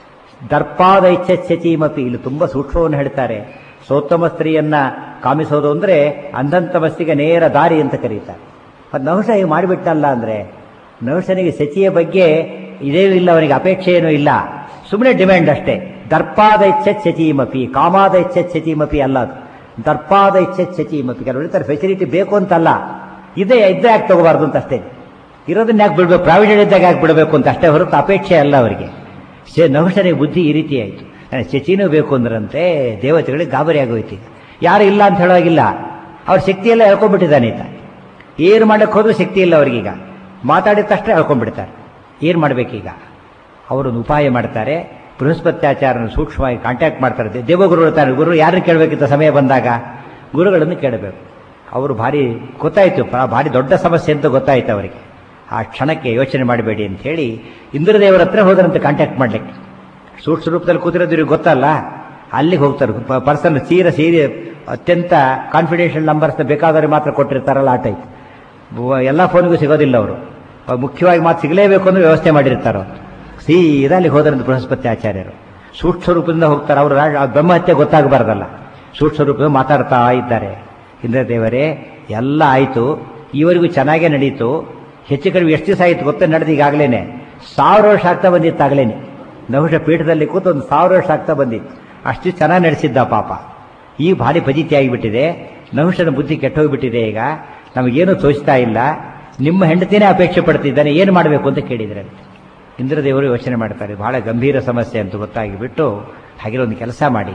Speaker 1: ದರ್ಪಾದ ಇಚ್ಛೆ ಶಚೀಮಪಿ ಇಲ್ಲಿ ತುಂಬ ಸೂಕ್ಷ್ಮವನ್ನು ಹೇಳ್ತಾರೆ ಸೋತ್ತಮ ಸ್ತ್ರೀಯನ್ನ ಕಾಮಿಸೋದು ಅಂದ್ರೆ ಅಂಧಂತಮಸ್ತಿಗೆ ನೇರ ದಾರಿ ಅಂತ ಕರೀತಾರೆ ಅದು ನಹುಷ ಹೀಗೆ ಮಾಡಿಬಿಟ್ಟಲ್ಲ ಅಂದ್ರೆ ನಹುಷನಿಗೆ ಶಚಿಯ ಬಗ್ಗೆ ಇದೇನೂ ಇಲ್ಲ ಅವನಿಗೆ ಅಪೇಕ್ಷೆ ಏನೂ ಇಲ್ಲ ಸುಮ್ಮನೆ ಡಿಮ್ಯಾಂಡ್ ಅಷ್ಟೇ ದರ್ಪಾದ ಇಚ್ಛೆ ಶಚೀಮಪಿ ಕಾಮಾದ ಇಚ್ಛೆ ಶಚೀಮಪಿ ಅಲ್ಲ ಅದು ದರ್ಪಾದ ಇಚ್ಛೆ ಶಚೀಮಪಿ ಕೆಲವರು ಹೇಳ್ತಾರೆ ಫೆಸಿಲಿಟಿ ಬೇಕು ಅಂತಲ್ಲ ಇದೇ ಇದ್ದೇ ಯಾಕೆ ತಗೋಬಾರ್ದು ಅಂತ ಅಷ್ಟೇ ಇರೋದನ್ನ ಯಾಕೆ ಬಿಡಬೇಕು ಪ್ರಾವಿಡೆಂಟ್ ಇದ್ದಾಗ ಯಾಕೆ ಬಿಡಬೇಕು ಅಂತ ಅಷ್ಟೇ ಹೊರತು ಅಪೇಕ್ಷೆ ಅಲ್ಲ ಅವರಿಗೆ ಶೇ ನಹುಷನಿಗೆ ಬುದ್ಧಿ ಈ ರೀತಿ ಆಯಿತು ಶಚಿನೂ ಬೇಕು ಅಂದ್ರಂತೆ ದೇವತೆಗಳಿಗೆ ಗಾಬರಿ ಆಗೋಯ್ತು ಯಾರು ಇಲ್ಲ ಅಂತ ಹೇಳೋಗಿಲ್ಲ ಅವ್ರ ಶಕ್ತಿಯೆಲ್ಲ ಹೇಳ್ಕೊಂಡ್ಬಿಟ್ಟಿದ್ದಾನೆ ಈತ ಏನು ಮಾಡಕ್ಕೆ ಹೋದ್ರೂ ಶಕ್ತಿ ಇಲ್ಲ ಅವ್ರಿಗೀಗ ಮಾತಾಡಿದ ತಕ್ಷಣ ಹೇಳ್ಕೊಂಡ್ಬಿಡ್ತಾರೆ ಏನು ಮಾಡಬೇಕೀಗ ಅವರೊಂದು ಉಪಾಯ ಮಾಡ್ತಾರೆ ಬೃಹಸ್ಪತ್ಯಾಚಾರನ ಸೂಕ್ಷ್ಮವಾಗಿ ಕಾಂಟ್ಯಾಕ್ಟ್ ಮಾಡ್ತಾರೆ ದೇ- ದೇವಗುರು ಹೇಳ್ತಾರೆ ಗುರು ಯಾರನ್ನು ಕೇಳಬೇಕಿದ್ದ ಸಮಯ ಬಂದಾಗ ಗುರುಗಳನ್ನು ಕೇಳಬೇಕು ಅವರು ಭಾರಿ ಗೊತ್ತಾಯಿತು ಪ್ರ- ಭಾರಿ ದೊಡ್ಡ ಸಮಸ್ಯೆ ಅಂತ ಗೊತ್ತಾಯ್ತು ಅವರಿಗೆ ಆ ಕ್ಷಣಕ್ಕೆ ಯೋಚನೆ ಮಾಡಬೇಡಿ ಅಂತ ಹೇಳಿ ಇಂದ್ರದೇವರ ಹತ್ರ ಹೋದ್ರಂತೆ ಕಾಂಟ್ಯಾಕ್ಟ್ ಮಾಡ್ಲಿಕ್ಕೆ ಸೂಕ್ಷ್ಮ ರೂಪದಲ್ಲಿ ಕೂತಿರೋದು ಇವ್ರಿಗೆ ಗೊತ್ತಲ್ಲ ಅಲ್ಲಿಗೆ ಹೋಗ್ತಾರೆ ಪರ್ಸನ್ ಸೀರ ಸೀರೆ ಅತ್ಯಂತ ಕಾನ್ಫಿಡೆನ್ಷಿಯಲ್ ನಂಬರ್ಸ್ನ ಬೇಕಾದವ್ರಿಗೆ ಮಾತ್ರ ಕೊಟ್ಟಿರ್ತಾರಲ್ಲ ಆ ಟೈಪ್ ಎಲ್ಲ ಫೋನಿಗೂ ಸಿಗೋದಿಲ್ಲ ಅವರು ಮುಖ್ಯವಾಗಿ ಮಾತು ಸಿಗಲೇಬೇಕು ಅಂದ್ರೆ ವ್ಯವಸ್ಥೆ ಮಾಡಿರ್ತಾರೆ ಅವ್ರು. ಸೀದಾ ಅಲ್ಲಿಗೆ ಹೋದ್ರಂತ ಬೃಹಸ್ಪತಿ ಆಚಾರ್ಯರು ಸೂಕ್ಷ್ಮ ರೂಪದಿಂದ ಹೋಗ್ತಾರೆ ಅವರು ಬ್ರಹ್ಮಹತ್ಯೆ ಗೊತ್ತಾಗಬಾರ್ದಲ್ಲ ಸೂಕ್ಷ್ಮ ರೂಪದಿಂದ ಮಾತಾಡ್ತಾ ಇದ್ದಾರೆ ಇಂದ್ರದೇವರೇ ಎಲ್ಲ ಆಯಿತು ಈವರೆಗೂ ಚೆನ್ನಾಗೇ ನಡೀತು ಹೆಚ್ಚು ಕಡಿಮೆ ಎಷ್ಟು ದಿವಸ ಆಯಿತು ಗೊತ್ತೇ ನಡೆದು ಈಗಾಗಲೇ ಸಾವಿರ ವರ್ಷ ಆಗ್ತಾ ಬಂದಿತ್ತು ಆಗಲೇನೆ ನಹುಷ ಪೀಠದಲ್ಲಿ ಕೂತು ಒಂದು ಸಾವಿರ ವರ್ಷ ಆಗ್ತಾ ಬಂದಿತ್ತು ಅಷ್ಟು ಚೆನ್ನಾಗಿ ನಡೆಸಿದ್ದ ಪಾಪ ಈಗ ಭಾರಿ ಫಜಿತಿ ಆಗಿಬಿಟ್ಟಿದೆ ನಹುಷನ ಬುದ್ಧಿ ಕೆಟ್ಟೋಗ್ಬಿಟ್ಟಿದೆ ಈಗ ನಮಗೇನು ತೋಚ್ತಾ ಇಲ್ಲ ನಿಮ್ಮ ಹೆಂಡತಿನೇ ಅಪೇಕ್ಷೆ ಪಡ್ತಿದ್ದಾನೆ ಏನು ಮಾಡಬೇಕು ಅಂತ ಕೇಳಿದ್ರೆ ಇಂದ್ರದೇವರು ಯೋಚನೆ ಮಾಡ್ತಾರೆ ಬಹಳ ಗಂಭೀರ ಸಮಸ್ಯೆ ಅಂತ ಗೊತ್ತಾಗಿಬಿಟ್ಟು ಹಾಗೆ ಒಂದು ಕೆಲಸ ಮಾಡಿ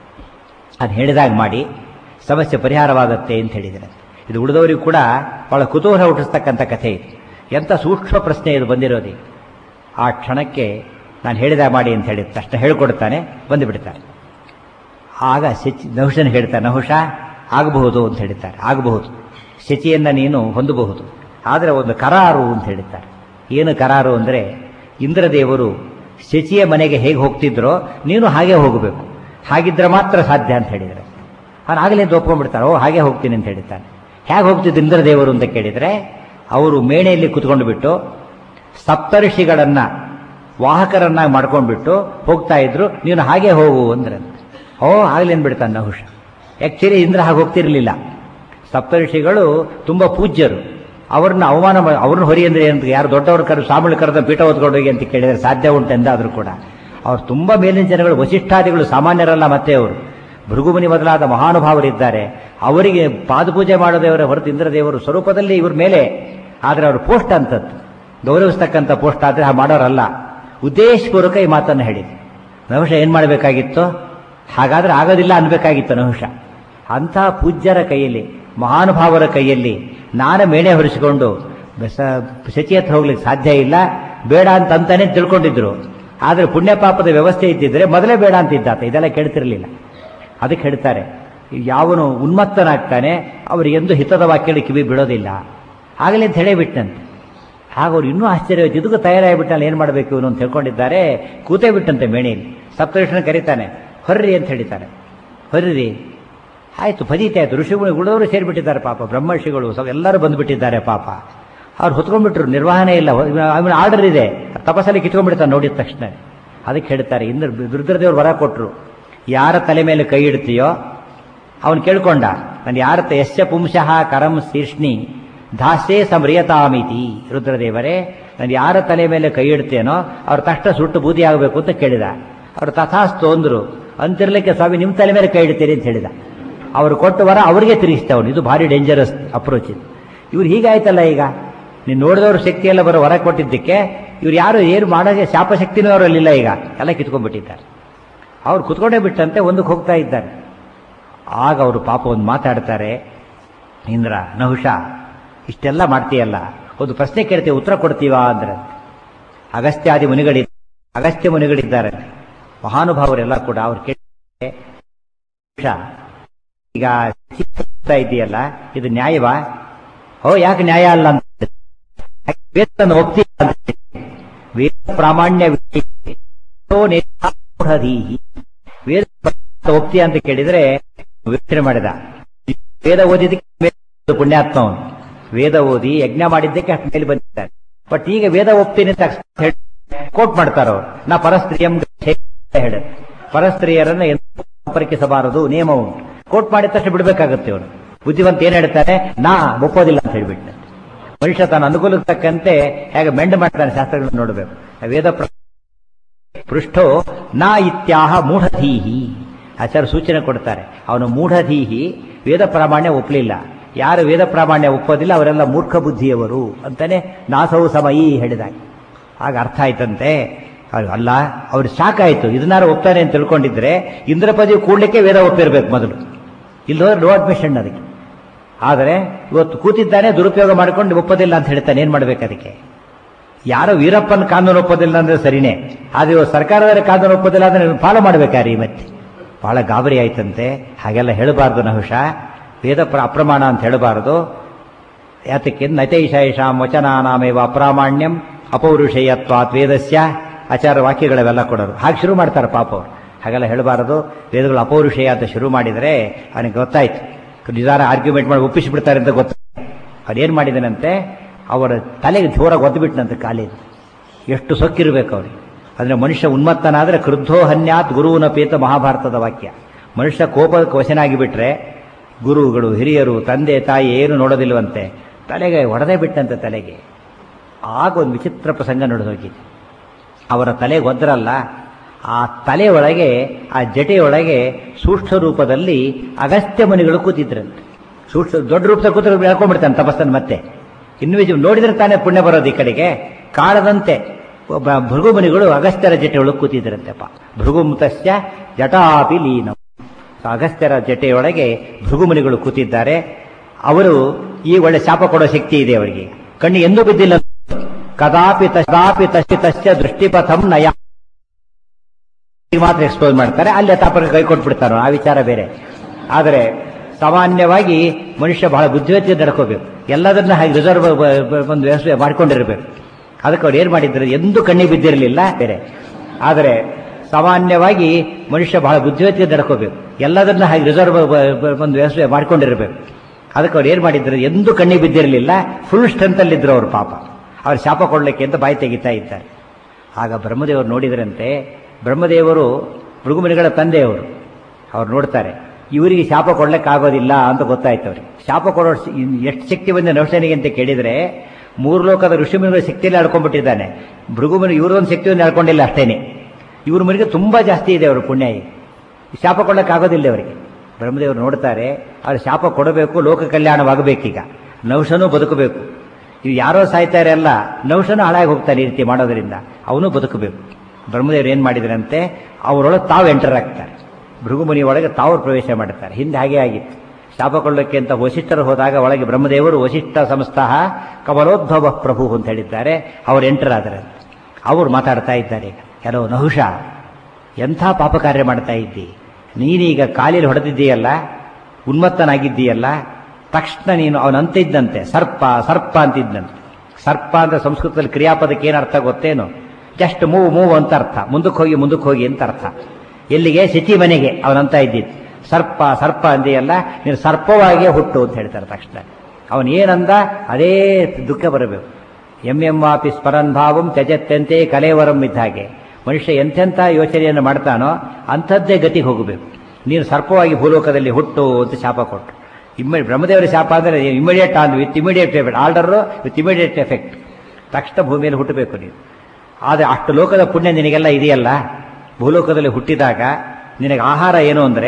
Speaker 1: ಅದು ಹೇಳಿದಾಗ ಮಾಡಿ ಸಮಸ್ಯೆ ಪರಿಹಾರವಾಗುತ್ತೆ ಅಂತ ಹೇಳಿದರೆ ಇದು ಉಳಿದವರಿಗೂ ಕೂಡ ಬಹಳ ಕುತೂಹಲ ಹುಟ್ಟಿಸ್ತಕ್ಕಂಥ ಕಥೆ ಇದು ಎಂಥ ಸೂಕ್ಷ್ಮ ಪ್ರಶ್ನೆ ಇದು ಬಂದಿರೋದು ಆ ಕ್ಷಣಕ್ಕೆ ನಾನು ಹೇಳಿದಾಗ ಮಾಡಿ ಅಂತ ಹೇಳಿದ ತಕ್ಷಣ ಹೇಳ್ಕೊಡ್ತಾನೆ ಬಂದು ಬಿಡ್ತಾರೆ ಆಗ ಶಚಿ ನಹುಷನ್ ಹೇಳ್ತಾರೆ ನಹುಷ ಆಗಬಹುದು ಅಂತ ಹೇಳ್ತಾರೆ ಆಗಬಹುದು ಶಚಿಯನ್ನ ನೀನು ಹೊಂದಬಹುದು ಆದರೆ ಒಂದು ಕರಾರು ಅಂತ ಹೇಳ್ತಾರೆ ಏನು ಕರಾರು ಅಂದರೆ ಇಂದ್ರದೇವರು ಶಚಿಯ ಮನೆಗೆ ಹೇಗೆ ಹೋಗ್ತಿದ್ರೋ ನೀನು ಹಾಗೆ ಹೋಗಬೇಕು ಹಾಗಿದ್ರೆ ಮಾತ್ರ ಸಾಧ್ಯ ಅಂತ ಹೇಳಿದರೆ ಅವನು ಆಗಲೇ ಒಪ್ಕೊಂಡ್ಬಿಡ್ತಾರೆ ಓ ಹಾಗೆ ಹೋಗ್ತೀನಿ ಅಂತ ಹೇಳ್ತಾನೆ ಹೇಗೆ ಹೋಗ್ತಿದ್ದು ಇಂದ್ರದೇವರು ಅಂತ ಕೇಳಿದರೆ ಅವರು ಮೇಣೆಯಲ್ಲಿ ಕುತ್ಕೊಂಡು ಬಿಟ್ಟು ಸಪ್ತಋಷಿಗಳನ್ನ ವಾಹಕರನ್ನಾಗಿ ಮಾಡ್ಕೊಂಡ್ಬಿಟ್ಟು ಹೋಗ್ತಾ ಇದ್ರು ನೀನು ಹಾಗೆ ಹೋಗು ಅಂದ್ರೆ ಓ ಆಗ್ಲೇನ್ ಬಿಡ್ತಾನೆ ನಹುಷ ಆಕ್ಚುಲಿ ಇಂದ್ರ ಹಾಗೆ ಹೋಗ್ತಿರ್ಲಿಲ್ಲ ಸಪ್ತಋಷಿಗಳು ತುಂಬಾ ಪೂಜ್ಯರು ಅವ್ರನ್ನ ಅವಮಾನ ಮಾ- ಅವ್ರನ್ನ ಹೊರಿ ಅಂದ್ರೆ ಏನಂತ ಯಾರು ದೊಡ್ಡವ್ರ ಕರೆದು ಸ್ವಾಮಿಗಳು ಕರೆದ ಪೀಠ ಹೊತ್ಕೊಂಡು ಹೋಗಿ ಅಂತ ಕೇಳಿದ್ರೆ ಸಾಧ್ಯ ಉಂಟೆಂದಾದ್ರೂ ಕೂಡ ಅವ್ರು ತುಂಬಾ ಮೇಲಿನ ಜನಗಳು ವಸಿಷ್ಠಾದಿಗಳು ಸಾಮಾನ್ಯರಲ್ಲ ಮತ್ತೆ ಅವರು ಭೃಗುಮುನಿ ಮೊದಲಾದ ಮಹಾನುಭಾವರಿದ್ದಾರೆ ಅವರಿಗೆ ಪಾದಪೂಜೆ ಮಾಡೋದೇವರ ಹೊರತು ಇಂದ್ರದೇವರು ಸ್ವರೂಪದಲ್ಲಿ ಇವ್ರ ಮೇಲೆ ಆದರೆ ಅವ್ರ ಪೋಸ್ಟ್ ಅಂತದ್ದು ಗೌರವಿಸ್ತಕ್ಕಂಥ ಪೋಸ್ಟ್ ಆದರೆ ಆ ಮಾಡೋರಲ್ಲ ಉದ್ದೇಶಪೂರ್ವಕ ಈ ಮಾತನ್ನು ಹೇಳಿದೆ ನಹುಷ ಏನು ಮಾಡಬೇಕಾಗಿತ್ತು ಹಾಗಾದ್ರೆ ಆಗೋದಿಲ್ಲ ಅನ್ಬೇಕಾಗಿತ್ತು ನಹುಷ ಅಂಥ ಪೂಜ್ಯರ ಕೈಯಲ್ಲಿ ಮಹಾನುಭಾವರ ಕೈಯಲ್ಲಿ ನಾನು ಮೇಣೆ ಹೊರಿಸಿಕೊಂಡು ಬೆಸ- ಶಚಿ ಹತ್ರ ಹೋಗ್ಲಿಕ್ಕೆ ಸಾಧ್ಯ ಇಲ್ಲ ಬೇಡ ಅಂತ ಅಂತಾನೆ ತಿಳ್ಕೊಂಡಿದ್ರು ಆದರೆ ಪುಣ್ಯ ಪಾಪದ ವ್ಯವಸ್ಥೆ ಇದ್ದಿದ್ರೆ ಮೊದಲೇ ಬೇಡ ಅಂತಿದ್ದಾತ ಇದೆಲ್ಲ ಕೇಳ್ತಿರ್ಲಿಲ್ಲ ಅದಕ್ಕೆ ಹೇಳ್ತಾರೆ ಯಾವನು ಉನ್ಮತ್ತನಾಗ್ತಾನೆ ಅವರು ಎಂದು ಹಿತದ ವಾಕ್ಯದಲ್ಲಿ ಕಿವಿ ಬಿಡೋದಿಲ್ಲ ಆಗಲೇ ಅಂತ ಹೇಳೇ ಬಿಟ್ಟಂತೆ ಆಗ ಅವ್ರು ಇನ್ನೂ ಆಶ್ಚರ್ಯ ಇದಕ್ಕೂ ತಯಾರಾಗಿಬಿಟ್ಟಲ್ಲಿ ಏನು ಮಾಡಬೇಕು ಇವನು ಅಂತ ತಿಳ್ಕೊಂಡಿದ್ದಾರೆ ಕೂತೇ ಬಿಟ್ಟಂತೆ ಮೇಣೆಯಲ್ಲಿ ಸಪ್ತಋಷನ ಕರೀತಾನೆ ಹೊರ್ರಿ ಅಂತ ಹೇಳಿದ್ದಾರೆ ಹೊರ್ರಿ ಆಯ್ತು ಫದೀತೆ ಆಯ್ತು ಋಷಿಗಳು ಉಳಿದವರು ಸೇರಿಬಿಟ್ಟಿದ್ದಾರೆ ಪಾಪ ಬ್ರಹ್ಮರ್ಷಿಗಳು ಸ್ವಲ್ಪ ಎಲ್ಲರೂ ಬಂದುಬಿಟ್ಟಿದ್ದಾರೆ ಪಾಪ ಅವ್ರು ಹೊತ್ಕೊಂಡ್ಬಿಟ್ರು ನಿರ್ವಹಣೆ ಇಲ್ಲ ಅವನ ಆರ್ಡರ್ ಇದೆ ತಪಸ್ಸಲ್ಲಿ ಕಿತ್ಕೊಂಡ್ಬಿಡ್ತಾನೆ ನೋಡಿದ ತಕ್ಷಣ ಅದಕ್ಕೆ ಹೇಳ್ತಾರೆ ಇಂದ್ರ ರುದ್ರದೇವ್ರು ವರ ಕೊಟ್ಟರು ಯಾರ ತಲೆ ಮೇಲೆ ಕೈ ಇಡ್ತೀಯೋ ಅವನು ಕೇಳ್ಕೊಂಡ ನಾನು ಯಾರ ತ- ಯಶ್ಯ ಪುಂಶಃ ಕರಂ ಶೀರ್ಷ್ಣಿ ದಾಸ್ಯೇ ಸಂವ್ರಿಯತಾಮಿತಿ ರುದ್ರದೇವರೇ ನಾನು ಯಾರ ತಲೆ ಮೇಲೆ ಕೈ ಇಡ್ತೇನೋ ಅವ್ರ ತಕ್ಷಣ ಸುಟ್ಟು ಬೂದಿ ಆಗಬೇಕು ಅಂತ ಕೇಳಿದ ಅವ್ರು ತಥಾಸ್ತು ಅಂದ್ರು ಅಂತಿರ್ಲಿಕ್ಕೆ ಸ್ವಾಮಿ ನಿಮ್ಮ ತಲೆ ಮೇಲೆ ಕೈ ಇಡ್ತೀರಿ ಅಂತ ಹೇಳಿದ ಅವರು ಕೊಟ್ಟ ವರ ಅವರಿಗೆ ತಿರುಗಿಸ್ತಾ ಅವನು ಇದು ಭಾರಿ ಡೇಂಜರಸ್ ಅಪ್ರೋಚ್ ಇದು ಇವ್ರು ಹೀಗಾಯ್ತಲ್ಲ ಈಗ ನೀನು ನೋಡಿದವ್ರ ಶಕ್ತಿ ಎಲ್ಲ ಬರೋ ವರ ಕೊಟ್ಟಿದ್ದಕ್ಕೆ ಇವ್ರು ಯಾರು ಏನು ಮಾಡೋದೇ ಶಾಪ ಶಕ್ತಿನೂ ಅವರಲ್ಲಿಲ್ಲ ಈಗ ಎಲ್ಲ ಕಿತ್ಕೊಂಡ್ಬಿಟ್ಟಿದ್ದಾರೆ ಅವ್ರು ಕುತ್ಕೊಂಡೇ ಬಿಟ್ಟಂತೆ ಒಂದಕ್ಕೆ ಹೋಗ್ತಾ ಇದ್ದಾರೆ ಆಗ ಅವರು ಪಾಪ ಒಂದು ಮಾತಾಡ್ತಾರೆ ಇಂದ್ರ ನಹುಷ ಇಷ್ಟೆಲ್ಲ ಮಾಡ್ತೀಯಲ್ಲ ಒಂದು ಪ್ರಶ್ನೆ ಕೇಳ್ತೀವಿ ಉತ್ತರ ಕೊಡ್ತೀವಾ ಅಂದ್ರೆ ಅಗಸ್ತ್ಯಾದಿ ಮುನಿಗಳಿ ಅಗಸ್ತ್ಯ ಮುನಿಗಳಿದ್ದಾರೆ ಮಹಾನುಭಾವರೆಲ್ಲ ಕೂಡ ಅವ್ರು ಕೇಳಿ ಈಗ ಶಿಕ್ಷಿಸ್ತಾ ಇದೆಯಲ್ಲ ಇದು ನ್ಯಾಯವಾ ಓ ಯಾಕೆ ನ್ಯಾಯ ಅಲ್ಲ ಅಂತ ವೇದವನ್ನು ಒಪ್ತಿ ಅಂತ ಹೇಳಿ. ವೇದ ಪ್ರಾಮಾಣ್ಯ ಮೂಢಧೀಹಿ. ವೇದ ಒಪ್ತಿ ಅಂತ ಕೇಳಿದ್ರೆ ಯೋಚನೆ ಮಾಡಿದ ವೇದ ಓದಿದ್ದಕ್ಕೆ ಮೇಲೆ ಪುಣ್ಯಾತ್ಮ ಅವನು ವೇದ ಓದಿ ಯಜ್ಞ ಮಾಡಿದ್ದಕ್ಕೆ ಅಷ್ಟು ಮೇಲೆ ಬಂದಿದ್ದಾರೆ ಬಟ್ ಈಗ ವೇದ ಒಪ್ತೀನಿ ಅಂತ ಹೇಳಿ ಕೋಟ್ ಮಾಡ್ತಾರ ಅವ್ರು ನಾ ಪರಸ್ತ್ರೀಯಂ ಹೇಳ ಪರಸ್ತ್ರೀಯರನ್ನ ಎಂದೂ ಸಂಪರ್ಕಿಸಬಾರದು ನಿಯಮ ಉಂಟು ಕೋಟ್ ಮಾಡಿದ ತಕ್ಷಣ ಬಿಡ್ಬೇಕಾಗತ್ತೆ ಅವನು ಬುದ್ಧಿವಂತ ಏನ್ ಹೇಳ್ತಾರೆ ನಾ ಒಪ್ಪೋದಿಲ್ಲ ಅಂತ ಹೇಳ್ಬಿಟ್ಟು ಮನುಷ್ಯ ತನ್ನ ಅನುಕೂಲಕ್ಕೆ ತಕ್ಕಂತೆ ಹೇಗೆ ಮೆಂಡ್ ಮಾಡ್ತಾನೆ ಶಾಸ್ತ್ರಗಳನ್ನು ನೋಡಬೇಕು ವೇದ ಪ್ರ- ಪೃಷ್ಠೋ ನ ಇತ್ಯಾಹ ಮೂಢಧೀಹಿ ಆಚಾರ್ಯ ಸೂಚನೆ ಕೊಡ್ತಾರೆ ಅವನು ಮೂಢಧೀಹಿ ವೇದ ಪ್ರಾಮಾಣ್ಯ ಒಪ್ಪಲಿಲ್ಲ ಯಾರು ವೇದ ಪ್ರಾಮಾಣ್ಯ ಒಪ್ಪೋದಿಲ್ಲ ಅವರೆಲ್ಲ ಮೂರ್ಖ ಬುದ್ಧಿಯವರು ಅಂತಾನೆ ನಾಸವು ಸಮಯಿ ಹೇಳಿದಾಗ ಆಗ ಅರ್ಥ ಆಯ್ತಂತೆ ಅದು ಅಲ್ಲ ಅವ್ರು ಸಾಕಾಯ್ತು ಇದನ್ನಾರು ಒಪ್ತಾನೆ ಅಂತ ತಿಳ್ಕೊಂಡಿದ್ರೆ ಇಂದ್ರ ಪದವಿ ಕೂಡ್ಲಿಕ್ಕೆ ವೇದ ಒಪ್ಪಿರ್ಬೇಕು ಮೊದಲು ಇಲ್ಲೋದ್ರೆ ನೋ ಅಡ್ಮಿಷನ್ ಅದಕ್ಕೆ ಆದರೆ ಇವತ್ತು ಕೂತಿದ್ದಾನೆ ದುರುಪಯೋಗ ಮಾಡಿಕೊಂಡು ಒಪ್ಪೋದಿಲ್ಲ ಅಂತ ಹೇಳ್ತಾನೆ ಏನ್ ಮಾಡ್ಬೇಕು ಅದಕ್ಕೆ ಯಾರೋ ವೀರಪ್ಪನ ಕಾನೂನು ಒಪ್ಪೋದಿಲ್ಲ ಅಂದ್ರೆ ಸರಿನೇ ಆದ್ರೆ ಇವಾಗ ಸರ್ಕಾರದ ಕಾನೂನು ಒಪ್ಪೋದಿಲ್ಲ ಅಂದ್ರೆ ಫಾಲೋ ಮಾಡ್ಬೇಕಾರಿ ಮತ್ತೆ ಬಹಳ ಗಾಬರಿ ಆಯ್ತಂತೆ ಹಾಗೆಲ್ಲ ಹೇಳಬಾರ್ದು ನಹುಷ ವೇದ ಪ್ರ ಅಪ್ರಮಾಣ ಅಂತ ಹೇಳಬಾರದು ಯಾತಕ್ಕೆ ನೈತೈಷಾಂ ವಚನಾನಾಮೇವ ಅಪ್ರಾಮಾಣ್ಯಂ ಅಪೌರುಷೇಯತ್ವಾತ್ ವೇದಸ್ಯ ಆಚಾರ ವಾಕ್ಯಗಳವೆಲ್ಲ ಕೊಡೋರು ಹಾಗೆ ಶುರು ಮಾಡ್ತಾರೆ ಪಾಪ ಅವರು ಹಾಗೆಲ್ಲ ಹೇಳಬಾರದು ವೇದಗಳು ಅಪೌರುಷೇಯ ಅಂತ ಶುರು ಮಾಡಿದರೆ ಅವನಿಗೆ ಗೊತ್ತಾಯ್ತು ನಿಧಾನ ಆರ್ಗ್ಯುಮೆಂಟ್ ಮಾಡಿ ಒಪ್ಪಿಸಿಬಿಡ್ತಾರೆ ಅಂತ ಗೊತ್ತಾಯ್ತು ಅವ್ರೇನು ಮಾಡಿದನಂತೆ ಅವರ ತಲೆಗೆ ಜೋರಾಗಿ ಒದ್ದುಬಿಟ್ನಂತೆ ಕಾಲಿಂದ ಎಷ್ಟು ಸೊಕ್ಕಿರಬೇಕು ಅವ್ರಿಗೆ ಅಂದ್ರೆ ಮನುಷ್ಯ ಉನ್ಮತ್ತನಾದ್ರೆ ಕ್ರುದ್ಧೋ ಹನ್ಯಾತ್ ಗುರುವಿನಪೇತ ಮಹಾಭಾರತದ ವಾಕ್ಯ ಮನುಷ್ಯ ಕೋಪಕ್ಕೆ ವಶನಾಗಿ ಬಿಟ್ರೆ ಗುರುಗಳು ಹಿರಿಯರು ತಂದೆ ತಾಯಿ ಏನು ನೋಡೋದಿಲ್ವಂತೆ ತಲೆಗೆ ಹೊಡೆದೇ ಬಿಟ್ಟಂತೆ ತಲೆಗೆ ಆಗ ಒಂದು ವಿಚಿತ್ರ ಪ್ರಸಂಗ ನಡೆದೋಗಿದೆ ಅವರ ತಲೆಗೆ ಒದ್ರಲ್ಲ ಆ ತಲೆಯೊಳಗೆ ಆ ಜಟೆಯೊಳಗೆ ಸೂಕ್ಷ್ಮ ರೂಪದಲ್ಲಿ ಅಗಸ್ತ್ಯ ಮುನಿಗಳು ಕೂತಿದ್ರಂತೆ ಸೂಕ್ಷ್ಮ ದೊಡ್ಡ ರೂಪದಲ್ಲಿ ಕೂತ್ರೆ ಹೇಳ್ಕೊಂಡ್ಬಿಡ್ತಾನೆ ತಪಸ್ಸನ್ನು ಮತ್ತೆ ಇನ್ನು ಇದು ನೋಡಿದ್ರೆ ತಾನೇ ಪುಣ್ಯ ಬರೋದು ಈ ಕಡೆಗೆ ಕಾಳದಂತೆ ಒಬ್ಬ ಭೃಗುಮುನಿಗಳು ಅಗಸ್ತ್ಯರ ಜಟೆಯೊಳಗೆ ಕೂತಿದ್ರಂತೆಪ್ಪ ಭೃಗುಮುತಸ್ಯ ಜಟಾಪಿ ಲೀನಂ ಅಗಸ್ತ್ಯರ ಜಟೆಯೊಳಗೆ ಭೃಗುಮುನಿಗಳು ಕೂತಿದ್ದಾರೆ ಅವರು ಈ ಒಳ್ಳೆ ಶಾಪ ಕೊಡೋ ಶಕ್ತಿ ಇದೆ ಅವರಿಗೆ ಕಣ್ಣು ಎಂದೂ ಬಿದ್ದಿಲ್ಲ ಕದಾಪಿ ತದಾಪಿ ತಸ್ಯ ತಸ್ಯ ದೃಷ್ಟಿಪಥಂ ನಯ ಈಗ ಮಾತ್ರ ಎಕ್ಸ್ಪೋಸ್ ಮಾಡ್ತಾರೆ ಅಲ್ಲಿ ತಾಪರ ಕೈ ಕೊಟ್ಬಿಡ್ತಾರೋ ಆ ವಿಚಾರ ಬೇರೆ ಆದರೆ ಸಾಮಾನ್ಯವಾಗಿ ಮನುಷ್ಯ ಬಹಳ ಬುದ್ಧಿವಂತ ನಡ್ಕೋಬೇಕು ಎಲ್ಲದನ್ನ ಹಾಗೆ ರಿಸರ್ವ್ ಒಂದು ವ್ಯವಸ್ಥೆ ಮಾಡ್ಕೊಂಡಿರ್ಬೇಕು ಅದಕ್ಕೆ ಅವ್ರು ಏನ್ ಮಾಡಿದ್ರು ಎಂದೂ ಕಣ್ಣಿಗೆ ಬಿದ್ದಿರಲಿಲ್ಲ ಬೇರೆ ಆದರೆ ಸಾಮಾನ್ಯವಾಗಿ ಮನುಷ್ಯ ಬಹಳ ಬುದ್ಧಿವಂತ ನಡ್ಕೋಬೇಕು ಎಲ್ಲದನ್ನ ಹಾಗೆ ರಿಸರ್ವ್ ಒಂದು ವ್ಯವಸ್ಥೆ ಮಾಡ್ಕೊಂಡಿರ್ಬೇಕು ಅದಕ್ಕೆ ಅವ್ರು ಏನ್ ಮಾಡಿದ್ರು ಎಂದೂ ಕಣ್ಣಿಗೆ ಬಿದ್ದಿರಲಿಲ್ಲ ಫುಲ್ ಸ್ಟ್ರೆಂತ್ ಅಲ್ಲಿದ್ರು ಅವ್ರು ಪಾಪ ಅವ್ರು ಶಾಪ ಕೊಡ್ಲಿಕ್ಕೆ ಅಂತ ಬಾಯಿ ತೆಗಿತಾ ಇದ್ದಾರೆ ಆಗ ಬ್ರಹ್ಮದೇವರು ನೋಡಿದ್ರಂತೆ ಬ್ರಹ್ಮದೇವರು ಭೃಗುಮುನಿಗಳ ತಂದೆಯವರು ಅವ್ರು ನೋಡ್ತಾರೆ ಇವರಿಗೆ ಶಾಪ ಕೊಡ್ಲಿಕ್ಕಾಗೋದಿಲ್ಲ ಅಂತ ಗೊತ್ತಾಯ್ತು ಅವ್ರಿಗೆ ಶಾಪ ಕೊಡೋ ಎಷ್ಟು ಶಕ್ತಿ ಬಂದ ನೌಷನಿಗೆ ಅಂತ ಕೇಳಿದ್ರೆ ಮೂರು ಲೋಕದ ಋಷಿಮುನಿಗಳ ಶಕ್ತಿಯಲ್ಲಿ ಆಡ್ಕೊಂಡ್ಬಿಟ್ಟಿದ್ದಾನೆ ಭೃಗುಮುನಿ ಇವರೊಂದು ಶಕ್ತಿಯನ್ನು ಆಡ್ಕೊಂಡಿಲ್ಲ ಅಷ್ಟೇನೆ ಇವ್ರ ಮನೆಗೆ ತುಂಬಾ ಜಾಸ್ತಿ ಇದೆ ಅವರು ಪುಣ್ಯ ಈಗ. ಶಾಪ ಕೊಡ್ಲಿಕ್ಕಾಗೋದಿಲ್ಲ ಅವರಿಗೆ ಬ್ರಹ್ಮದೇವರು ನೋಡ್ತಾರೆ ಅವ್ರು ಶಾಪ ಕೊಡಬೇಕು ಲೋಕ ಕಲ್ಯಾಣವಾಗಬೇಕೀಗ ನೌಷನೂ ಬದುಕಬೇಕು ಇವು ಯಾರೋ ಸಾಯ್ತಾರೆ ಅಲ್ಲ ನೌಷನು ಹಾಳಾಗಿ ಹೋಗ್ತಾನೆ ಈ ರೀತಿ ಮಾಡೋದ್ರಿಂದ ಅವನು ಬದುಕಬೇಕು ಬ್ರಹ್ಮದೇವರು ಏನ್ ಮಾಡಿದ್ರಂತೆ ಅವರೊಳಗೆ ತಾವು ಎಂಟರ್ ಆಗ್ತಾರೆ ಭೃಗುಮುನಿ ಒಳಗೆ ತಾವು ಪ್ರವೇಶ ಮಾಡುತ್ತಾರೆ ಹಿಂದೆ ಹಾಗೆ ಆಗಿತ್ತು ಶಾಪ ಕೊಳ್ಳಕ್ಕೆ ಅಂತ ವಸಿಷ್ಠರು ಹೋದಾಗ ಒಳಗೆ ಬ್ರಹ್ಮದೇವರು ವಸಿಷ್ಠ ಸಂಸ್ಥಃ ಕಮಲೋದ್ಭವ ಪ್ರಭು ಅಂತ ಹೇಳಿದ್ದಾರೆ ಅವರು ಎಂಟರ್ ಆದ್ರೆ ಅವರು ಮಾತಾಡ್ತಾ ಇದ್ದಾರೆ ಈಗ ಕೆಲವು ನಹುಷ ಎಂಥ ಪಾಪ ಕಾರ್ಯ ಮಾಡ್ತಾ ಇದ್ದಿ ನೀನೀಗ ಕಾಲಿൽ ಹೊಡೆದಿದ್ದೀಯಲ್ಲ ಉನ್ಮತ್ತನಾಗಿದ್ದೀಯಲ್ಲ ತಕ್ಷಣ ನೀನು ಅವನಂತ ಇದ್ದಂತೆ ಸರ್ಪ ಸರ್ಪ ಅಂತಿದ್ದಂತೆ ಸರ್ಪ ಅಂದ್ರೆ ಸಂಸ್ಕೃತದಲ್ಲಿ ಕ್ರಿಯಾಪದಕ್ಕೆ ಏನು ಅರ್ಥ ಗೊತ್ತೇನು ಜಸ್ಟ್ ಮೂವ್ ಮೂವ್ ಅಂತ ಅರ್ಥ ಮುಂದಕ್ಕೆ ಹೋಗಿ ಮುಂದಕ್ಕೆ ಹೋಗಿ ಅಂತ ಅರ್ಥ ಎಲ್ಲಿಗೆ ಶಚಿ ಮನೆಗೆ ಅವನಂತ ಇದ್ದಿದ್ದು ಸರ್ಪ ಸರ್ಪ ಅಂದಿಯಲ್ಲ ನೀನು ಸರ್ಪವಾಗಿಯೇ ಹುಟ್ಟು ಅಂತ ಹೇಳ್ತಾರೆ ತಕ್ಷಣ ಅವನು ಏನಂದ ಅದೇ ದುಃಖ ಬರಬೇಕು ಎಂ ಎಂ ವಾಪಿ ಸ್ಮರನ್ ಭಾವಂ ತ್ಯಜತ್ಯಂತೆ ಕಲೇವರಂ ಇದ್ದ ಹಾಗೆ ಮನುಷ್ಯ ಎಂತೆಂಥ ಯೋಚನೆಯನ್ನು ಮಾಡ್ತಾನೋ ಅಂಥದ್ದೇ ಗತಿಗೆ ಹೋಗಬೇಕು ನೀನು ಸರ್ಪವಾಗಿ ಭೂಲೋಕದಲ್ಲಿ ಹುಟ್ಟು ಅಂತ ಶಾಪ ಕೊಟ್ಟು ಇಮ್ಮಿಡಿ ಬ್ರಹ್ಮದೇವರ ಶಾಪ ಅಂದರೆ immediate on with immediate effect order with immediate effect ತಕ್ಷಣ ಭೂಮಿಯಲ್ಲಿ ಹುಟ್ಟಬೇಕು ನೀನು ಆದರೆ ಅಷ್ಟು ಲೋಕದ ಪುಣ್ಯ ನಿನಗೆಲ್ಲ ಇದೆಯಲ್ಲ ಭೂಲೋಕದಲ್ಲಿ ಹುಟ್ಟಿದಾಗ ನಿನಗೆ ಆಹಾರ ಏನು ಅಂದರೆ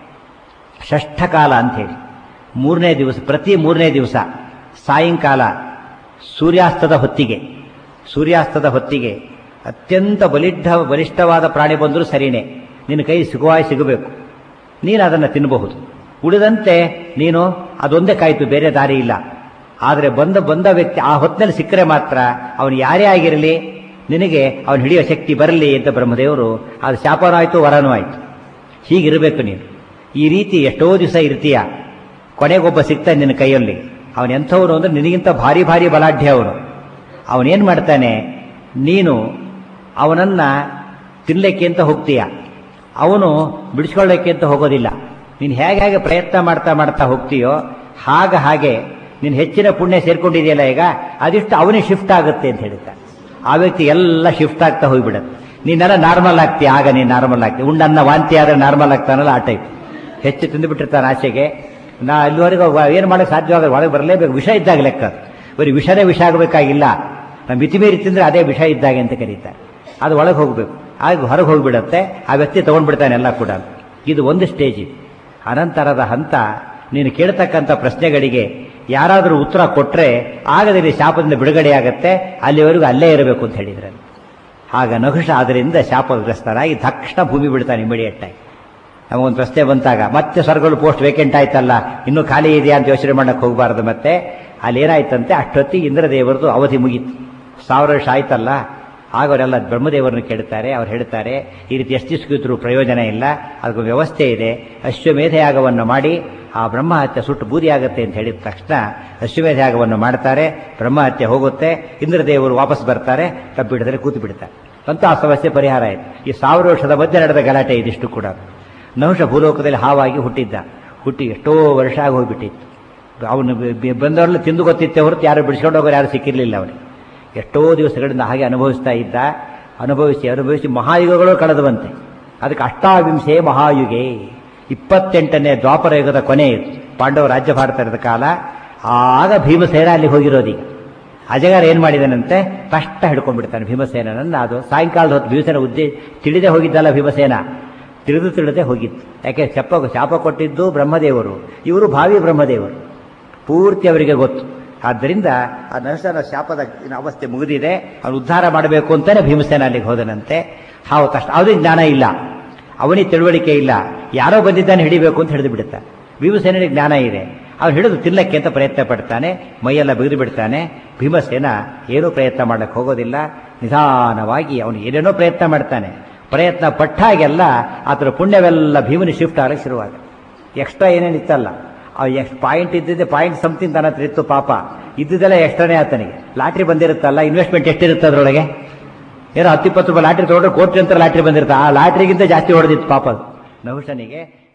Speaker 1: ಷಷ್ಠಕಾಲ ಅಂಥೇಳಿ ಮೂರನೇ ದಿವಸ ಪ್ರತಿ ಮೂರನೇ ದಿವಸ ಸಾಯಂಕಾಲ ಸೂರ್ಯಾಸ್ತದ ಹೊತ್ತಿಗೆ ಸೂರ್ಯಾಸ್ತದ ಹೊತ್ತಿಗೆ ಅತ್ಯಂತ ಬಲಿಷ್ಠ ಬಲಿಷ್ಠವಾದ ಪ್ರಾಣಿ ಬಂದರೂ ಸರಿನೇ ನಿನ್ನ ಕೈ ಸಿಗುವಾಯಿ ಸಿಗಬೇಕು ನೀನು ಅದನ್ನು ತಿನ್ನಬಹುದು ಉಳಿದಂತೆ ನೀನು ಅದೊಂದೇ ಕಾಯ್ತು ಬೇರೆ ದಾರಿ ಇಲ್ಲ ಆದರೆ ಬಂದ ಬಂದ ವ್ಯಕ್ತಿ ಆ ಹೊತ್ತಿನಲ್ಲಿ ಸಿಕ್ಕರೆ ಮಾತ್ರ ಅವನು ಯಾರೇ ಆಗಿರಲಿ ನಿನಗೆ ಅವನು ಹಿಡಿಯೋ ಶಕ್ತಿ ಬರಲಿ ಅಂತ ಬ್ರಹ್ಮದೇವರು ಅದು ಶಾಪನೂ ಆಯಿತು ವರನೂ ಆಯಿತು ಹೀಗಿರಬೇಕು ನೀನು ಈ ರೀತಿ ಎಷ್ಟೋ ದಿವಸ ಇರ್ತೀಯ ಕೊನೆಗೊಬ್ಬ ಸಿಗ್ತಾನೆ ನಿನ್ನ ಕೈಯಲ್ಲಿ ಅವನು ಎಂಥವನು ಅಂದ್ರೆ ನಿನಗಿಂತ ಭಾರಿ ಭಾರಿ ಬಲಾಢ್ಯ ಅವನು ಅವನೇನು ಮಾಡ್ತಾನೆ ನೀನು ಅವನನ್ನ ತಿನ್ನಲಿಕ್ಕೆ ಅಂತ ಹೋಗ್ತೀಯ ಅವನು ಬಿಡಿಸ್ಕೊಳ್ಳೋಕ್ಕೆ ಅಂತ ಹೋಗೋದಿಲ್ಲ ನೀನು ಹೇಗೆ ಹೇಗೆ ಪ್ರಯತ್ನ ಮಾಡ್ತಾ ಮಾಡ್ತಾ ಹೋಗ್ತೀಯೋ ಹಾಗ ಹಾಗೆ ನೀನು ಹೆಚ್ಚಿನ ಪುಣ್ಯ ಸೇರ್ಕೊಂಡಿದೆಯಲ್ಲ ಈಗ ಅದಿಷ್ಟು ಅವನಿಗೆ ಶಿಫ್ಟ್ ಆಗುತ್ತೆ ಅಂತ ಹೇಳ್ತಾನೆ ಆ ವ್ಯಕ್ತಿ ಎಲ್ಲ ಶಿಫ್ಟ್ ಆಗ್ತಾ ಹೋಗ್ಬಿಡುತ್ತೆ ನೀನೆಲ್ಲ ನಾರ್ಮಲ್ ಆಗ್ತೀಯ ಆಗ ನೀನು ನಾರ್ಮಲ್ ಆಗ್ತೀಯ ಉಂಡನ್ನ ವಾಂತಿ ಆದರೆ ನಾರ್ಮಲ್ ಆಗ್ತಾನಲ್ಲ ಆ ಟೈಪ್ ಹೆಚ್ಚು ತಿಂದುಬಿಟ್ಟಿರ್ತಾನೆ ಆಸೆಗೆ ನಾ ಇಲ್ಲಿವರೆಗೂ ಏನು ಮಾಡೋಕ್ಕೆ ಸಾಧ್ಯವಾಗ ಒಳಗೆ ಬರಲೇಬೇಕು ವಿಷ ಇದ್ದಾಗ ಲೆಕ್ಕ ಬರೀ ವಿಷನೇ ವಿಷ ಆಗಬೇಕಾಗಿಲ್ಲ ನಾವು ಮಿತಿಮೀರಿ ತಿಂದರೆ ಅದೇ ವಿಷ ಇದ್ದಾಗೆ ಅಂತ ಕರೀತಾರೆ ಅದು ಒಳಗೆ ಹೋಗಬೇಕು ಆಗ ಹೊರಗೆ ಹೋಗಿಬಿಡತ್ತೆ ಆ ವ್ಯಕ್ತಿ ತೊಗೊಂಡ್ಬಿಡ್ತಾನೆ ಎಲ್ಲ ಕೂಡ ಇದು ಒಂದು ಸ್ಟೇಜ್ ಇದು ಅನಂತರದ ಹಂತ ನೀನು ಕೇಳ್ತಕ್ಕಂಥ ಪ್ರಶ್ನೆಗಳಿಗೆ ಯಾರಾದರೂ ಉತ್ತರ ಕೊಟ್ಟರೆ ಆಗದಲ್ಲಿ ಶಾಪದಿಂದ ಬಿಡುಗಡೆಯಾಗತ್ತೆ ಅಲ್ಲಿವರೆಗೂ ಅಲ್ಲೇ ಇರಬೇಕು ಅಂತ ಹೇಳಿದ್ರೆ ಆಗ ನಹುಷ ಅದರಿಂದ ಶಾಪಗ್ರಸ್ತನಾಗಿ ತಕ್ಷಣ ಭೂಮಿ ಬಿಡ್ತಾನೆ ಇಮಿಡಿಯೇಟ್ ಆಗಿ ನಮಗೊಂದು ಪ್ರಶ್ನೆ ಬಂತಾಗ ಮತ್ತೆ ಸ್ವರ್ಗಗಳು ಪೋಸ್ಟ್ ವೇಕೆಂಟ್ ಆಯ್ತಲ್ಲ ಇನ್ನೂ ಖಾಲಿ ಇದೆಯಾ ಅಂತ ಯೋಚನೆ ಮಾಡಕ್ಕೆ ಹೋಗಬಾರ್ದು ಮತ್ತೆ ಅಲ್ಲಿ ಏನಾಯ್ತಂತೆ ಅಷ್ಟೊತ್ತಿಗೆ ಇಂದ್ರದೇವರದು ಅವಧಿ ಮುಗೀತು ಸಾವಿರ ವರ್ಷ ಆಯ್ತಲ್ಲ ಆಗ ಅವರೆಲ್ಲ ಬ್ರಹ್ಮದೇವರನ್ನು ಕೇಳ್ತಾರೆ ಅವ್ರು ಹೇಳ್ತಾರೆ ಈ ರೀತಿ ಎಷ್ಟು ದಿವಸಕ್ಕಿದ್ರು ಪ್ರಯೋಜನ ಇಲ್ಲ ಅದಕ್ಕೆ ವ್ಯವಸ್ಥೆ ಇದೆ ಅಶ್ವಮೇಧ ಯಾಗವನ್ನು ಮಾಡಿ ಆ ಬ್ರಹ್ಮಹತ್ಯೆ ಸುಟ್ಟು ಬೂದಿ ಆಗುತ್ತೆ ಅಂತ ಹೇಳಿದ ತಕ್ಷಣ ಅಶ್ವಮೇಧ ಯಾಗವನ್ನು ಮಾಡ್ತಾರೆ ಬ್ರಹ್ಮಹತ್ಯೆ ಹೋಗುತ್ತೆ ಇಂದ್ರದೇವರು ವಾಪಸ್ ಬರ್ತಾರೆ ಕಬ್ಬಿಡಿದರೆ ಕೂತು ಬಿಡ್ತಾರೆ ಅಂತ ಆ ಸಮಸ್ಯೆ ಪರಿಹಾರ ಆಯಿತು ಈ ಸಾವಿರ ವರ್ಷದ ಮಧ್ಯೆ ನಡೆದ ಗಲಾಟೆ ಇದಿಷ್ಟು ಕೂಡ ನಹುಷ ಭೂಲೋಕದಲ್ಲಿ ಹಾವಾಗಿ ಹುಟ್ಟಿದ್ದ ಹುಟ್ಟಿ ಎಷ್ಟೋ ವರ್ಷ ಆಗಿ ಹೋಗ್ಬಿಟ್ಟಿತ್ತು ಅವನು ಬಂದವರೆಲ್ಲ ತಿಂದು ಗೊತ್ತಿತ್ತೆ ಹೊರತು ಯಾರು ಬಿಡಿಸ್ಕೊಂಡು ಹೋಗೋರು ಯಾರು ಸಿಕ್ಕಿರಲಿಲ್ಲ ಅವನಿಗೆ ಎಷ್ಟೋ ದಿವಸಗಳಿಂದ ಹಾಗೆ ಅನುಭವಿಸ್ತಾ ಇದ್ದ ಅನುಭವಿಸಿ ಅನುಭವಿಸಿ ಮಹಾಯುಗಗಳು ಕಳೆದುವಂತೆ ಅದಕ್ಕೆ ಅಷ್ಟಾವಿಂಶೆ ಮಹಾಯುಗೆ ಇಪ್ಪತ್ತೆಂಟನೇ ದ್ವಾಪರ ಯುಗದ ಕೊನೆ ಇದು ಪಾಂಡವ ರಾಜ್ಯ ಭಾರತ ಇರದ ಕಾಲ ಆಗ ಭೀಮಸೇನ ಅಲ್ಲಿ ಹೋಗಿರೋದೀಗ ಅಜಗಾರ ಏನು ಮಾಡಿದನಂತೆ ಕಷ್ಟ ಹಿಡ್ಕೊಂಡ್ಬಿಡ್ತಾನೆ ಭೀಮಸೇನನನ್ನ ಅದು ಸಾಯಂಕಾಲದ ಹೊತ್ತು ಭೀಮಸೇನ ಉದ್ದೇ ತಿಳಿದೇ ಹೋಗಿದ್ದಲ್ಲ ಭೀಮಸೇನ ತಿಳಿದು ತಿಳಿದೇ ಹೋಗಿತ್ತು ಯಾಕೆ ಶಪ ಶಾಪ ಕೊಟ್ಟಿದ್ದು ಬ್ರಹ್ಮದೇವರು ಇವರು ಭಾವಿ ಬ್ರಹ್ಮದೇವರು ಪೂರ್ತಿ ಅವರಿಗೆ ಗೊತ್ತು ಆದ್ದರಿಂದ ಆ ನರಸನ ಶಾಪದ ಅವಸ್ಥೆ ಮುಗಿದಿದೆ ಅವನು ಉದ್ಧಾರ ಮಾಡಬೇಕು ಅಂತಾನೆ ಭೀಮಸೇನ ಅಲ್ಲಿಗೆ ಹೋದನಂತೆ ಹಾವು ಕಷ್ಟ ಅವನಿಗೆ ಜ್ಞಾನ ಇಲ್ಲ ಅವನಿಗೆ ತಿಳುವಳಿಕೆ ಇಲ್ಲ ಯಾರೋ ಬಂದಿದ್ದಾನೆ ಹಿಡಿಬೇಕು ಅಂತ ಹಿಡಿದು ಬಿಡುತ್ತಾ ಭೀಮಸೇನಿಗೆ ಜ್ಞಾನ ಇದೆ ಅವನು ಹಿಡಿದು ತಿನ್ನಕ್ಕೆ ಅಂತ ಪ್ರಯತ್ನ ಪಡ್ತಾನೆ ಮೈಯೆಲ್ಲ ಬಿಗಿದು ಬಿಡ್ತಾನೆ ಭೀಮಸೇನ ಏನೂ ಪ್ರಯತ್ನ ಮಾಡಕ್ಕೆ ಹೋಗೋದಿಲ್ಲ ನಿಧಾನವಾಗಿ ಅವನು ಏನೇನೋ ಪ್ರಯತ್ನ ಮಾಡ್ತಾನೆ ಪ್ರಯತ್ನ ಪಟ್ಟಾಗೆಲ್ಲ ಆತರ ಪುಣ್ಯವೆಲ್ಲ ಭೀಮನಿ ಶಿಫ್ಟ್ ಆಗಕ್ಕೆ ಶುರುವಾಗ ಎಕ್ಸ್ಟ್ರಾ ಏನೇನು ಇತ್ತಲ್ಲ ಆ ಎಷ್ಟು ಪಾಯಿಂಟ್ ಇದ್ದಿದ್ದೆ ಪಾಯಿಂಟ್ ಸಮಥಿಂಗ್ ತನ್ನ ಹತ್ರ ಇತ್ತು ಪಾಪ ಇದ್ದಿದ್ದೆಲ್ಲ ಎಕ್ಸ್ಟ್ರಾನೇ ಆತನಿಗೆ ಲಾಟ್ರಿ ಬಂದಿರುತ್ತಲ್ಲ ಇನ್ವೆಸ್ಟ್ಮೆಂಟ್ ಎಷ್ಟಿರುತ್ತೆ ಅದರೊಳಗೆ ಏನೋ ಹತ್ತಿಪ್ಪತ್ತು ರೂಪಾಯಿ ಲಾಟ್ರಿ ತೊಗೊಂಡ್ರೆ ಕೋಟಿ ಅಂತ ಲಾಟ್ರಿ ಬಂದಿರುತ್ತೆ ಆ ಲಾಟ್ರಿಗಿಂತ ಜಾಸ್ತಿ ಹೊಡೆದಿತ್ತು ಪಾಪ ನಹುಷನಿಗೆ